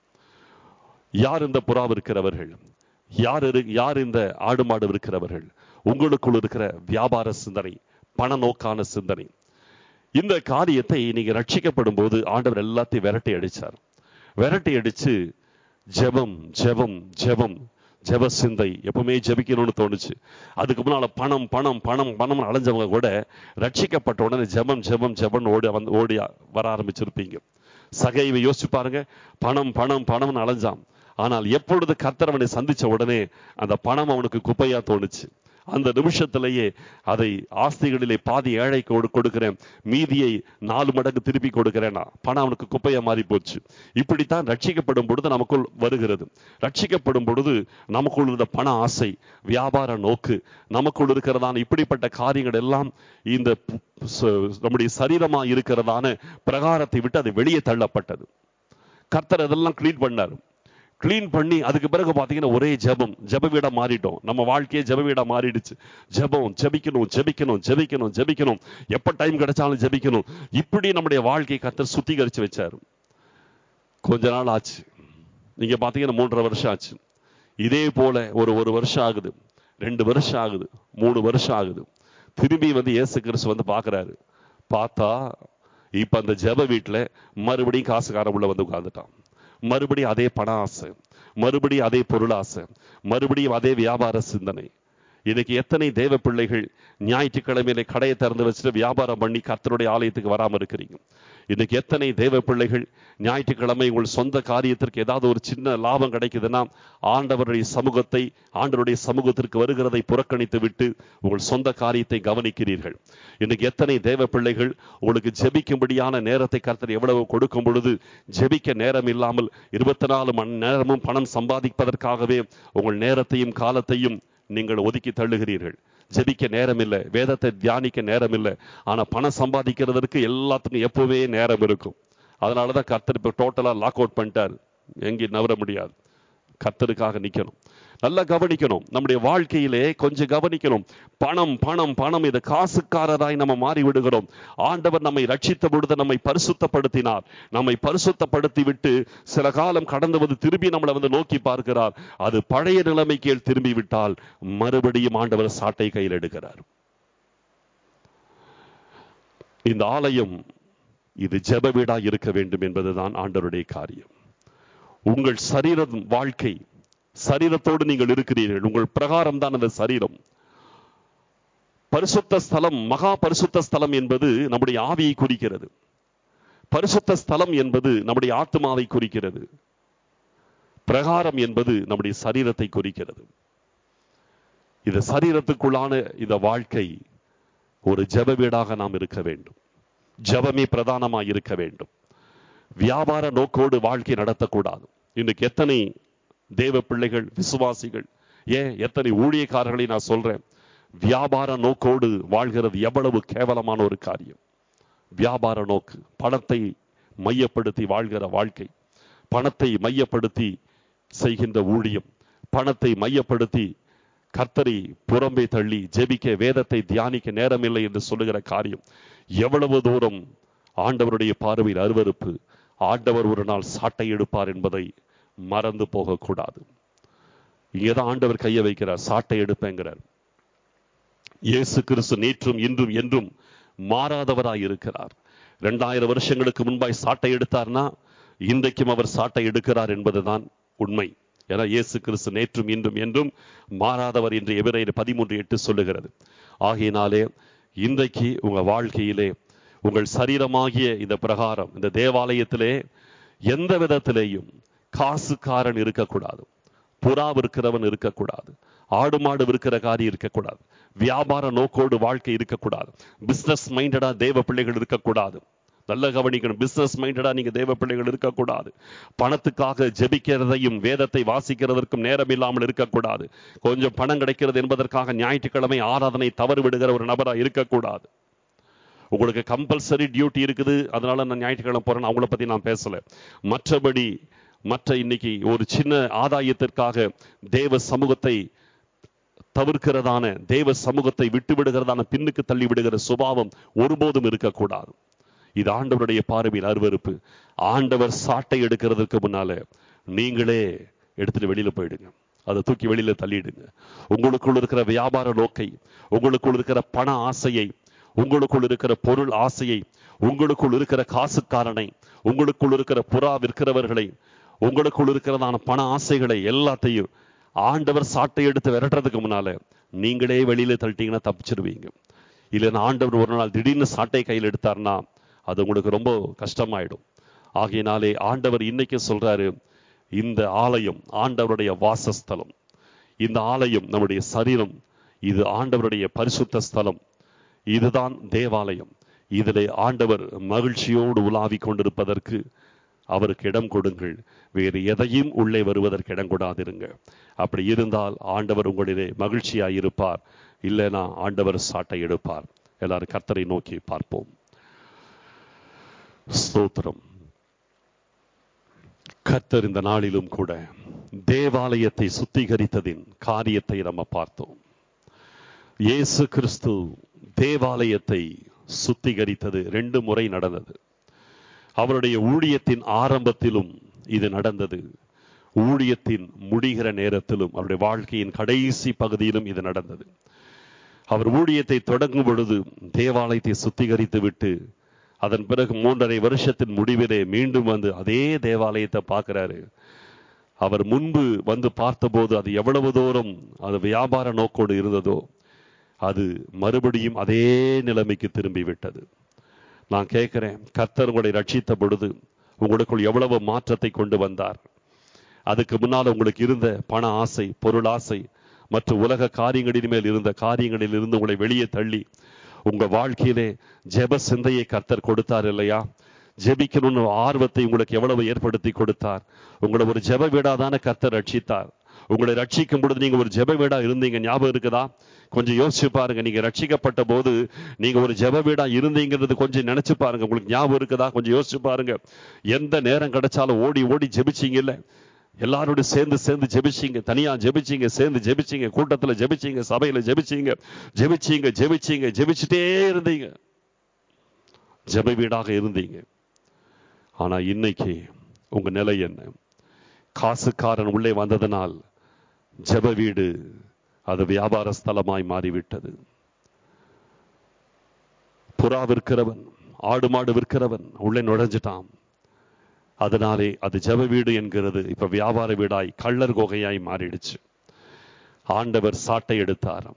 யார் இந்த புறா விற்கிறவர்கள் யார் இரு- யார் இந்த ஆடு மாடு விற்கிறவர்கள் உங்களுக்குள் இருக்கிற வியாபார சிந்தனை பண நோக்கான சிந்தனை இந்த காரியத்தை நீங்க ரட்சிக்கப்படும் போது ஆண்டவர் எல்லாத்தையும் விரட்டி அடிச்சார் விரட்டி அடிச்சு ஜெபம் ஜெபம் ஜெபம் ஜெப சிந்தை எப்பவுமே ஜெபிக்கணும்னு தோணுச்சு அதுக்கு முன்னால பணம் பணம் பணம் பணம் அலைஞ்சவங்க கூட ரட்சிக்கப்பட்ட உடனே ஜெபம் ஜெபம் ஜெபம் ஓடி வந்து ஓடி வர ஆரம்பிச்சிருப்பீங்க சகைவை யோசிச்சு பாருங்க பணம் பணம் பணம்னு அலைஞ்சான் ஆனால் எப்பொழுது கர்த்தர் அவனை சந்திச்ச உடனே அந்த பணம் அவனுக்கு குப்பையா தோணுச்சு அந்த நிமிஷத்திலேயே அதை ஆஸ்திகளிலே பாதி ஏழைக்கு கொடு- கொடுக்கிறேன் மீதியை நாலு மடங்கு திருப்பி கொடுக்கிறேன்னா பணம் அவனுக்கு குப்பையா மாறி போச்சு இப்படித்தான் ரட்சிக்கப்படும் பொழுது நமக்குள் வருகிறது ரட்சிக்கப்படும் பொழுது நமக்குள் இருந்த பண ஆசை வியாபார நோக்கு நமக்குள் இருக்கிறதான இப்படிப்பட்ட காரியங்கள் எல்லாம் இந்த பு- ச- நம்முடைய சரீரமா இருக்கிறதான பிரகாரத்தை விட்டு அது வெளியே தள்ளப்பட்டது கர்த்தர் அதெல்லாம் க்ளீன் பண்ணார் க்ளீன் பண்ணி அதுக்கு பிறகு பார்த்தீங்கன்னா ஒரே ஜெபம் ஜெப வீடா மாறிட்டோம் நம்ம வாழ்க்கையே ஜெப வீடா மாறிடுச்சு ஜெபம் ஜெபிக்கணும் ஜெபிக்கணும் ஜெபிக்கணும் ஜெபிக்கணும் எப்ப டைம் கிடைச்சாலும் ஜெபிக்கணும் இப்படி நம்முடைய வாழ்க்கையை கர்த்தர் சுத்திகரிச்சு வச்சாரு கொஞ்ச நாள் ஆச்சு நீங்க பாத்தீங்கன்னா மூன்றரை வருஷம் ஆச்சு இதே போல ஒரு ஒரு வருஷம் ஆகுது ரெண்டு வருஷம் ஆகுது மூணு வருஷம் ஆகுது திரும்பி வந்து இயேசு கிறிஸ்து வந்து பார்க்கறாரு பார்த்தா இப்ப அந்த ஜெப வீட்டுல மறுபடியும் காசுக்காரன் உள்ள வந்து உட்கார்ந்துட்டான் மறுபடியும் அதே பண ஆசை மறுபடியும் அதே பொருள் ஆசை மறுபடியும் அதே வியாபார சிந்தனை இன்னைக்கு எத்தனை தேவ பிள்ளைகள் ஞாயிற்றுக்கிழமையில கடையை திறந்து வச்சுட்டு வியாபாரம் பண்ணி கர்த்தருடைய ஆலயத்துக்கு வராம இருக்கிறீங்க இன்னைக்கு எத்தனை தேவ பிள்ளைகள் ஞாயிற்றுக்கிழமை உங்கள் சொந்த காரியத்திற்கு ஏதாவது ஒரு சின்ன லாபம் கிடைக்குதுன்னா ஆண்டவருடைய சமூகத்தை ஆண்டவருடைய சமூகத்திற்கு வருகிறதை புறக்கணித்து விட்டு உங்கள் சொந்த காரியத்தை கவனிக்கிறீர்கள் இன்னைக்கு எத்தனை தேவ பிள்ளைகள் உங்களுக்கு ஜெபிக்கும்படியான நேரத்தை கர்த்தர் எவ்வளவு கொடுக்கும் பொழுது ஜெபிக்க நேரம் இல்லாமல் இருபத்தி நாலு மணி நேரமும் பணம் சம்பாதிப்பதற்காகவே உங்கள் நேரத்தையும் காலத்தையும் நீங்கள் ஒதுக்கி தள்ளுகிறீர்கள் ஜெபிக்க நேரம் இல்லை வேதத்தை தியானிக்க நேரம் இல்லை ஆனா பணம் சம்பாதிக்கிறதற்கு எல்லாத்துக்கும் எப்பவே நேரம் இருக்கும் அதனாலதான் கர்த்தர் இப்ப டோட்டலா லாக் அவுட் பண்ணிட்டார் எங்கேயும் நவர முடியாது கர்த்தருக்காக நிக்கணும் நல்லா கவனிக்கணும் நம்முடைய வாழ்க்கையிலே கொஞ்சம் கவனிக்கணும் பணம் பணம் பணம் இது காசுக்காரராய் நம்ம மாறி விடுகிறோம் ஆண்டவர் நம்மை ரட்சித்த பொழுது நம்மை பரிசுத்தப்படுத்தினார் நம்மை பரிசுத்தப்படுத்தி விட்டு சில காலம் கடந்து வந்து திரும்பி நம்மளை வந்து நோக்கி பார்க்கிறார் அது பழைய நிலைமைக்கு திரும்பி விட்டால் மறுபடியும் ஆண்டவர் சாட்டை கையில் எடுக்கிறார் இந்த ஆலயம் இது ஜெப வீடா இருக்க வேண்டும் என்பதுதான் ஆண்டவருடைய காரியம் உங்கள் சரீர வாழ்க்கை சரீரத்தோடு நீங்கள் இருக்கிறீர்கள் உங்கள் பிரகாரம் தான் அந்த சரீரம் பரிசுத்த ஸ்தலம் மகா பரிசுத்த ஸ்தலம் என்பது நம்முடைய ஆவியை குறிக்கிறது பரிசுத்த ஸ்தலம் என்பது நம்முடைய ஆத்மாவை குறிக்கிறது பிரகாரம் என்பது நம்முடைய சரீரத்தை குறிக்கிறது இது சரீரத்துக்குள்ளான இந்த வாழ்க்கை ஒரு ஜெப வீடாக நாம் இருக்க வேண்டும் ஜெபமே பிரதானமாய் இருக்க வேண்டும் வியாபார நோக்கோடு வாழ்க்கை நடத்தக்கூடாது இன்னைக்கு எத்தனை தேவ பிள்ளைகள் விசுவாசிகள் ஏன் எத்தனை ஊழியக்காரர்களை நான் சொல்றேன் வியாபார நோக்கோடு வாழ்கிறது எவ்வளவு கேவலமான ஒரு காரியம் வியாபார நோக்கு பணத்தை மையப்படுத்தி வாழ்கிற வாழ்க்கை பணத்தை மையப்படுத்தி செய்கின்ற ஊழியம் பணத்தை மையப்படுத்தி கர்த்தரை புறம்பே தள்ளி ஜெபிக்க வேதத்தை தியானிக்க நேரமில்லை என்று சொல்லுகிற காரியம் எவ்வளவு தூரம் ஆண்டவருடைய பார்வையில் அருவருப்பு ஆண்டவர் ஒரு நாள் சாட்டை எடுப்பார் என்பதை மறந்து போகக்கூடாது இங்கேதான் ஆண்டவர் கையை வைக்கிறார் சாட்டை எடுப்பேங்கிறார் இயேசு கிறிஸ்து நேற்றும் இன்றும் என்றும் மாறாதவராய் இருக்கிறார் இரண்டாயிரம் வருஷங்களுக்கு முன்பாய் சாட்டை எடுத்தார்னா இன்றைக்கும் அவர் சாட்டை எடுக்கிறார் என்பதுதான் உண்மை ஏன்னா இயேசு கிறிஸ்து நேற்றும் இன்றும் என்றும் மாறாதவர் என்று எபிரேயர் பதிமூன்று எட்டு சொல்லுகிறது ஆகையினாலே இன்றைக்கு உங்க வாழ்க்கையிலே உங்கள் சரீரமாகிய இந்த பிரகாரம் இந்த தேவாலயத்திலே எந்த விதத்திலேயும் காசுக்காரன் இருக்கக்கூடாது புறா விற்கிறவன் இருக்கக்கூடாது ஆடு மாடு விற்கிற காரியம் இருக்கக்கூடாது வியாபார நோக்கோடு வாழ்க்கை இருக்கக்கூடாது பிசினஸ் மைண்டடா தேவ பிள்ளைகள் இருக்கக்கூடாது நல்ல கவனிக்கணும் பிசினஸ் மைண்டடா நீங்க தேவ பிள்ளைகள் இருக்கக்கூடாது பணத்துக்காக ஜெபிக்கிறதையும் வேதத்தை வாசிக்கிறதற்கும் நேரம் இல்லாமல் இருக்கக்கூடாது கொஞ்சம் பணம் கிடைக்கிறது என்பதற்காக ஞாயிற்றுக்கிழமை ஆராதனை தவறு விடுகிற ஒரு நபரா இருக்கக்கூடாது உங்களுக்கு கம்பல்சரி டியூட்டி இருக்குது அதனால நான் ஞாயிற்றுக்கிழமை போறேன் அவங்கள பத்தி நான் பேசல மற்றபடி மற்ற இன்னைக்கு ஒரு சின்ன ஆதாயத்திற்காக தேவ சமூகத்தை தவிர்க்கிறதான தேவ சமூகத்தை விட்டு விடுகிறதான பின்னுக்கு தள்ளி விடுகிற சுபாவம் ஒருபோதும் இருக்கக்கூடாது இது ஆண்டவருடைய பார்வையில் அருவருப்பு ஆண்டவர் சாட்டை எடுக்கிறதுக்கு முன்னால நீங்களே எடுத்துட்டு வெளியில போயிடுங்க அதை தூக்கி வெளியில தள்ளிடுங்க உங்களுக்குள் இருக்கிற வியாபார நோக்கை உங்களுக்குள் இருக்கிற பண ஆசையை உங்களுக்குள் இருக்கிற பொருள் ஆசையை உங்களுக்குள் இருக்கிற காசுக்காரனை உங்களுக்குள் இருக்கிற புறா விற்கிறவர்களை உங்களுக்குள் இருக்கிறதான பண ஆசைகளை எல்லாத்தையும் ஆண்டவர் சாட்டை எடுத்து விரட்டுறதுக்கு முன்னால நீங்களே வெளியில தள்ளிட்டீங்கன்னா தப்பிச்சிருவீங்க இல்லைன்னா ஆண்டவர் ஒரு நாள் திடீர்னு சாட்டை கையில் எடுத்தார்னா அது உங்களுக்கு ரொம்ப கஷ்டமாயிடும் ஆகையினாலே ஆண்டவர் இன்னைக்கு சொல்றாரு இந்த ஆலயம் ஆண்டவருடைய வாசஸ்தலம் இந்த ஆலயம் நம்முடைய சரீரம் இது ஆண்டவருடைய பரிசுத்த ஸ்தலம் இதுதான் தேவாலயம் இதிலே ஆண்டவர் மகிழ்ச்சியோடு உலாவிக் கொண்டிருப்பதற்கு அவருக்கு இடம் கொடுங்கள் வேறு எதையும் உள்ளே வருவதற்கு இடம் கொடாதிருங்க அப்படி இருந்தால் ஆண்டவர் உங்களிலே மகிழ்ச்சியாய் இருப்பார் இல்லைனா ஆண்டவர் சாட்டை எடுப்பார் எல்லாரும் கர்த்தரை நோக்கி பார்ப்போம் ஸ்தோத்திரம் கர்த்தர் இந்த நாளிலும் கூட தேவாலயத்தை சுத்திகரித்ததின் காரியத்தை நம்ம பார்த்தோம் இயேசு கிறிஸ்து தேவாலயத்தை சுத்திகரித்தது ரெண்டு முறை நடந்தது அவருடைய ஊழியத்தின் ஆரம்பத்திலும் இது நடந்தது ஊழியத்தின் முடிகிற நேரத்திலும் அவருடைய வாழ்க்கையின் கடைசி பகுதியிலும் இது நடந்தது அவர் ஊழியத்தை தொடங்கும் பொழுது தேவாலயத்தை சுத்திகரித்து விட்டு அதன் பிறகு மூன்றரை வருஷத்தின் முடிவிலே மீண்டும் வந்து அதே தேவாலயத்தை பார்க்கிறாரு அவர் முன்பு வந்து பார்த்தபோது அது எவ்வளவு தூரம் அது வியாபார நோக்கோடு இருந்ததோ அது மறுபடியும் அதே நிலைமைக்கு திரும்பி விட்டது நான் கேட்கிறேன் கர்த்தர் உங்களை ரட்சித்த பொழுது உங்களுக்குள் எவ்வளவு மாற்றத்தை கொண்டு வந்தார் அதுக்கு முன்னால் உங்களுக்கு இருந்த பண ஆசை பொருள் ஆசை மற்றும் உலக காரியங்களின் மேல் இருந்த காரியங்களில் இருந்து உங்களை வெளியே தள்ளி உங்க வாழ்க்கையிலே ஜெப சிந்தையை கர்த்தர் கொடுத்தார் இல்லையா ஜெபிக்கணும்னு ஆர்வத்தை உங்களுக்கு எவ்வளவு ஏற்படுத்தி கொடுத்தார் உங்களை ஒரு ஜெப வீடாதான கர்த்தர் ரட்சித்தார் உங்களை ரட்சிக்கும் பொழுது நீங்க ஒரு ஜெப வீடா இருந்தீங்க ஞாபகம் இருக்குதா கொஞ்சம் யோசிச்சு பாருங்க நீங்க ரட்சிக்கப்பட்ட போது நீங்க ஒரு ஜெப வீடா இருந்தீங்கிறது கொஞ்சம் நினைச்சு பாருங்க உங்களுக்கு ஞாபகம் இருக்குதா கொஞ்சம் யோசிச்சு பாருங்க எந்த நேரம் கிடைச்சாலும் ஓடி ஓடி ஜெபிச்சீங்கல்ல எல்லாரோட சேர்ந்து சேர்ந்து ஜெபிச்சீங்க தனியா ஜெபிச்சீங்க சேர்ந்து ஜெபிச்சீங்க கூட்டத்துல ஜெபிச்சீங்க சபையில ஜெபிச்சீங்க ஜெபிச்சீங்க ஜெபிச்சீங்க ஜெபிச்சுட்டே இருந்தீங்க ஜெப வீடாக இருந்தீங்க ஆனா இன்னைக்கு உங்க நிலை என்ன காசுக்காரன் உள்ளே வந்ததனால் ஜெப வீடு அது வியாபார ஸ்தலமாய் மாறிவிட்டது புறா விற்கிறவன் ஆடு மாடு விற்கிறவன் உள்ளே நுழைஞ்சிட்டான் அதனாலே அது ஜெப வீடு என்கிறது இப்ப வியாபார வீடாய் கள்ளர் குகையாய் மாறிடுச்சு ஆண்டவர் சாட்டை எடுத்தாராம்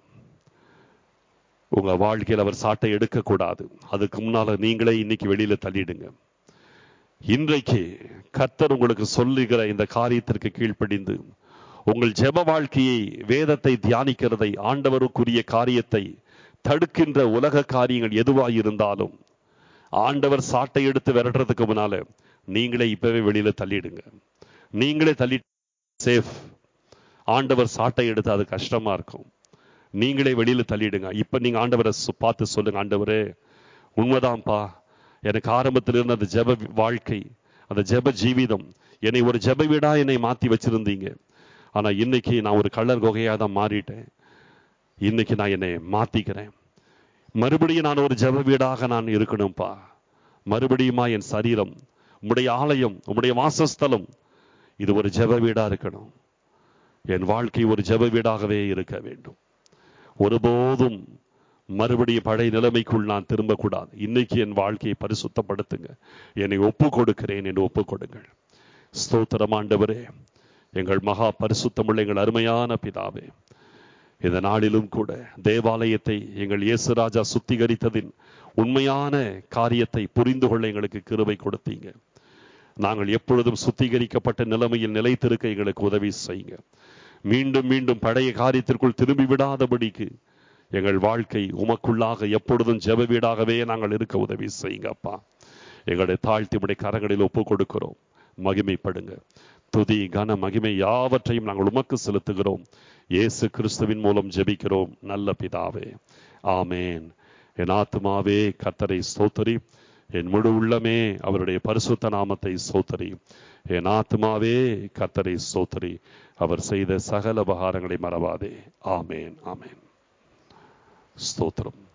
உங்க வாழ்க்கையில் அவர் சாட்டை எடுக்க கூடாது அதுக்கு முன்னால நீங்களே இன்னைக்கு வெளியில தள்ளிடுங்க இன்றைக்கு கர்த்தர் உங்களுக்கு சொல்லுகிற இந்த காரியத்திற்கு கீழ்ப்படிந்து உங்கள் ஜெப வாழ்க்கையை வேதத்தை தியானிக்கிறதை ஆண்டவருக்குரிய காரியத்தை தடுக்கின்ற உலக காரியங்கள் எதுவாய் இருந்தாலும் ஆண்டவர் சாட்டை எடுத்து விரட்டுறதுக்கு முன்னால நீங்களே இப்பவே வெளியில தள்ளிடுங்க நீங்களே தள்ளி சேஃப் ஆண்டவர் சாட்டை எடுத்து அது கஷ்டமா இருக்கும் நீங்களே வெளியில தள்ளிடுங்க இப்ப நீங்க ஆண்டவரை சு- பார்த்து சொல்லுங்க ஆண்டவரே உண்மைதான்ப்பா எனக்கு ஆரம்பத்தில் இருந்த அந்த ஜெப வாழ்க்கை அந்த ஜெப ஜீவிதம் என்னை ஒரு ஜெப வீடா என்னை மாத்தி வச்சிருந்தீங்க ஆனா இன்னைக்கு நான் ஒரு கள்ளர் குகையா தான் மாறிட்டேன் இன்னைக்கு நான் என்னை மாத்திக்கிறேன் மறுபடியும் நான் ஒரு ஜெப வீடாக நான் இருக்கணும்ப்பா மறுபடியுமா என் சரீரம் உம்முடைய ஆலயம் உம்முடைய வாசஸ்தலம் இது ஒரு ஜெப வீடா இருக்கணும் என் வாழ்க்கை ஒரு ஜெப வீடாகவே இருக்க வேண்டும் ஒருபோதும் மறுபடியும் பழைய நிலைமைக்குள் நான் திரும்பக்கூடாது இன்னைக்கு என் வாழ்க்கையை பரிசுத்தப்படுத்துங்க என்னை ஒப்பு கொடுக்கிறேன் என்று ஒப்பு கொடுங்கள் ஸ்தோத்திரம் ஆண்டவரே எங்கள் மகா பரிசுத்தமுள்ள எங்கள் அருமையான பிதாவே இந்த நாளிலும் கூட தேவாலயத்தை எங்கள் இயேசு ராஜா சுத்திகரித்ததின் உண்மையான காரியத்தை புரிந்து கொள்ள எங்களுக்கு கிருபை கொடுத்தீங்க நாங்கள் எப்பொழுதும் சுத்திகரிக்கப்பட்ட நிலைமையில் நிலைத்திருக்க எங்களுக்கு உதவி செய்யுங்க மீண்டும் மீண்டும் பழைய காரியத்திற்குள் திரும்பி விடாதபடிக்கு எங்கள் வாழ்க்கை உமக்குள்ளாக எப்பொழுதும் ஜெப வீடாகவே நாங்கள் இருக்க உதவி செய்யுங்க அப்பா எங்களுடைய தாழ்த்தி உடைய கரங்களில் ஒப்பு கொடுக்கிறோம் மகிமைப்படுங்க துதி கன மகிமை யாவற்றையும் நாங்கள் உமக்கு செலுத்துகிறோம் இயேசு கிறிஸ்துவின் மூலம் ஜெபிக்கிறோம் நல்ல பிதாவே ஆமேன் என் ஆத்துமாவே கர்த்தரை ஸ்தோத்தரி என் முழு உள்ளமே அவருடைய பரிசுத்த நாமத்தை சோத்தரி என் ஆத்மாவே கத்தரை சோத்தரி அவர் செய்த சகல உபகாரங்களை மறவாதே ஆமேன் ஆமேன் ஸ்தோத்திரம்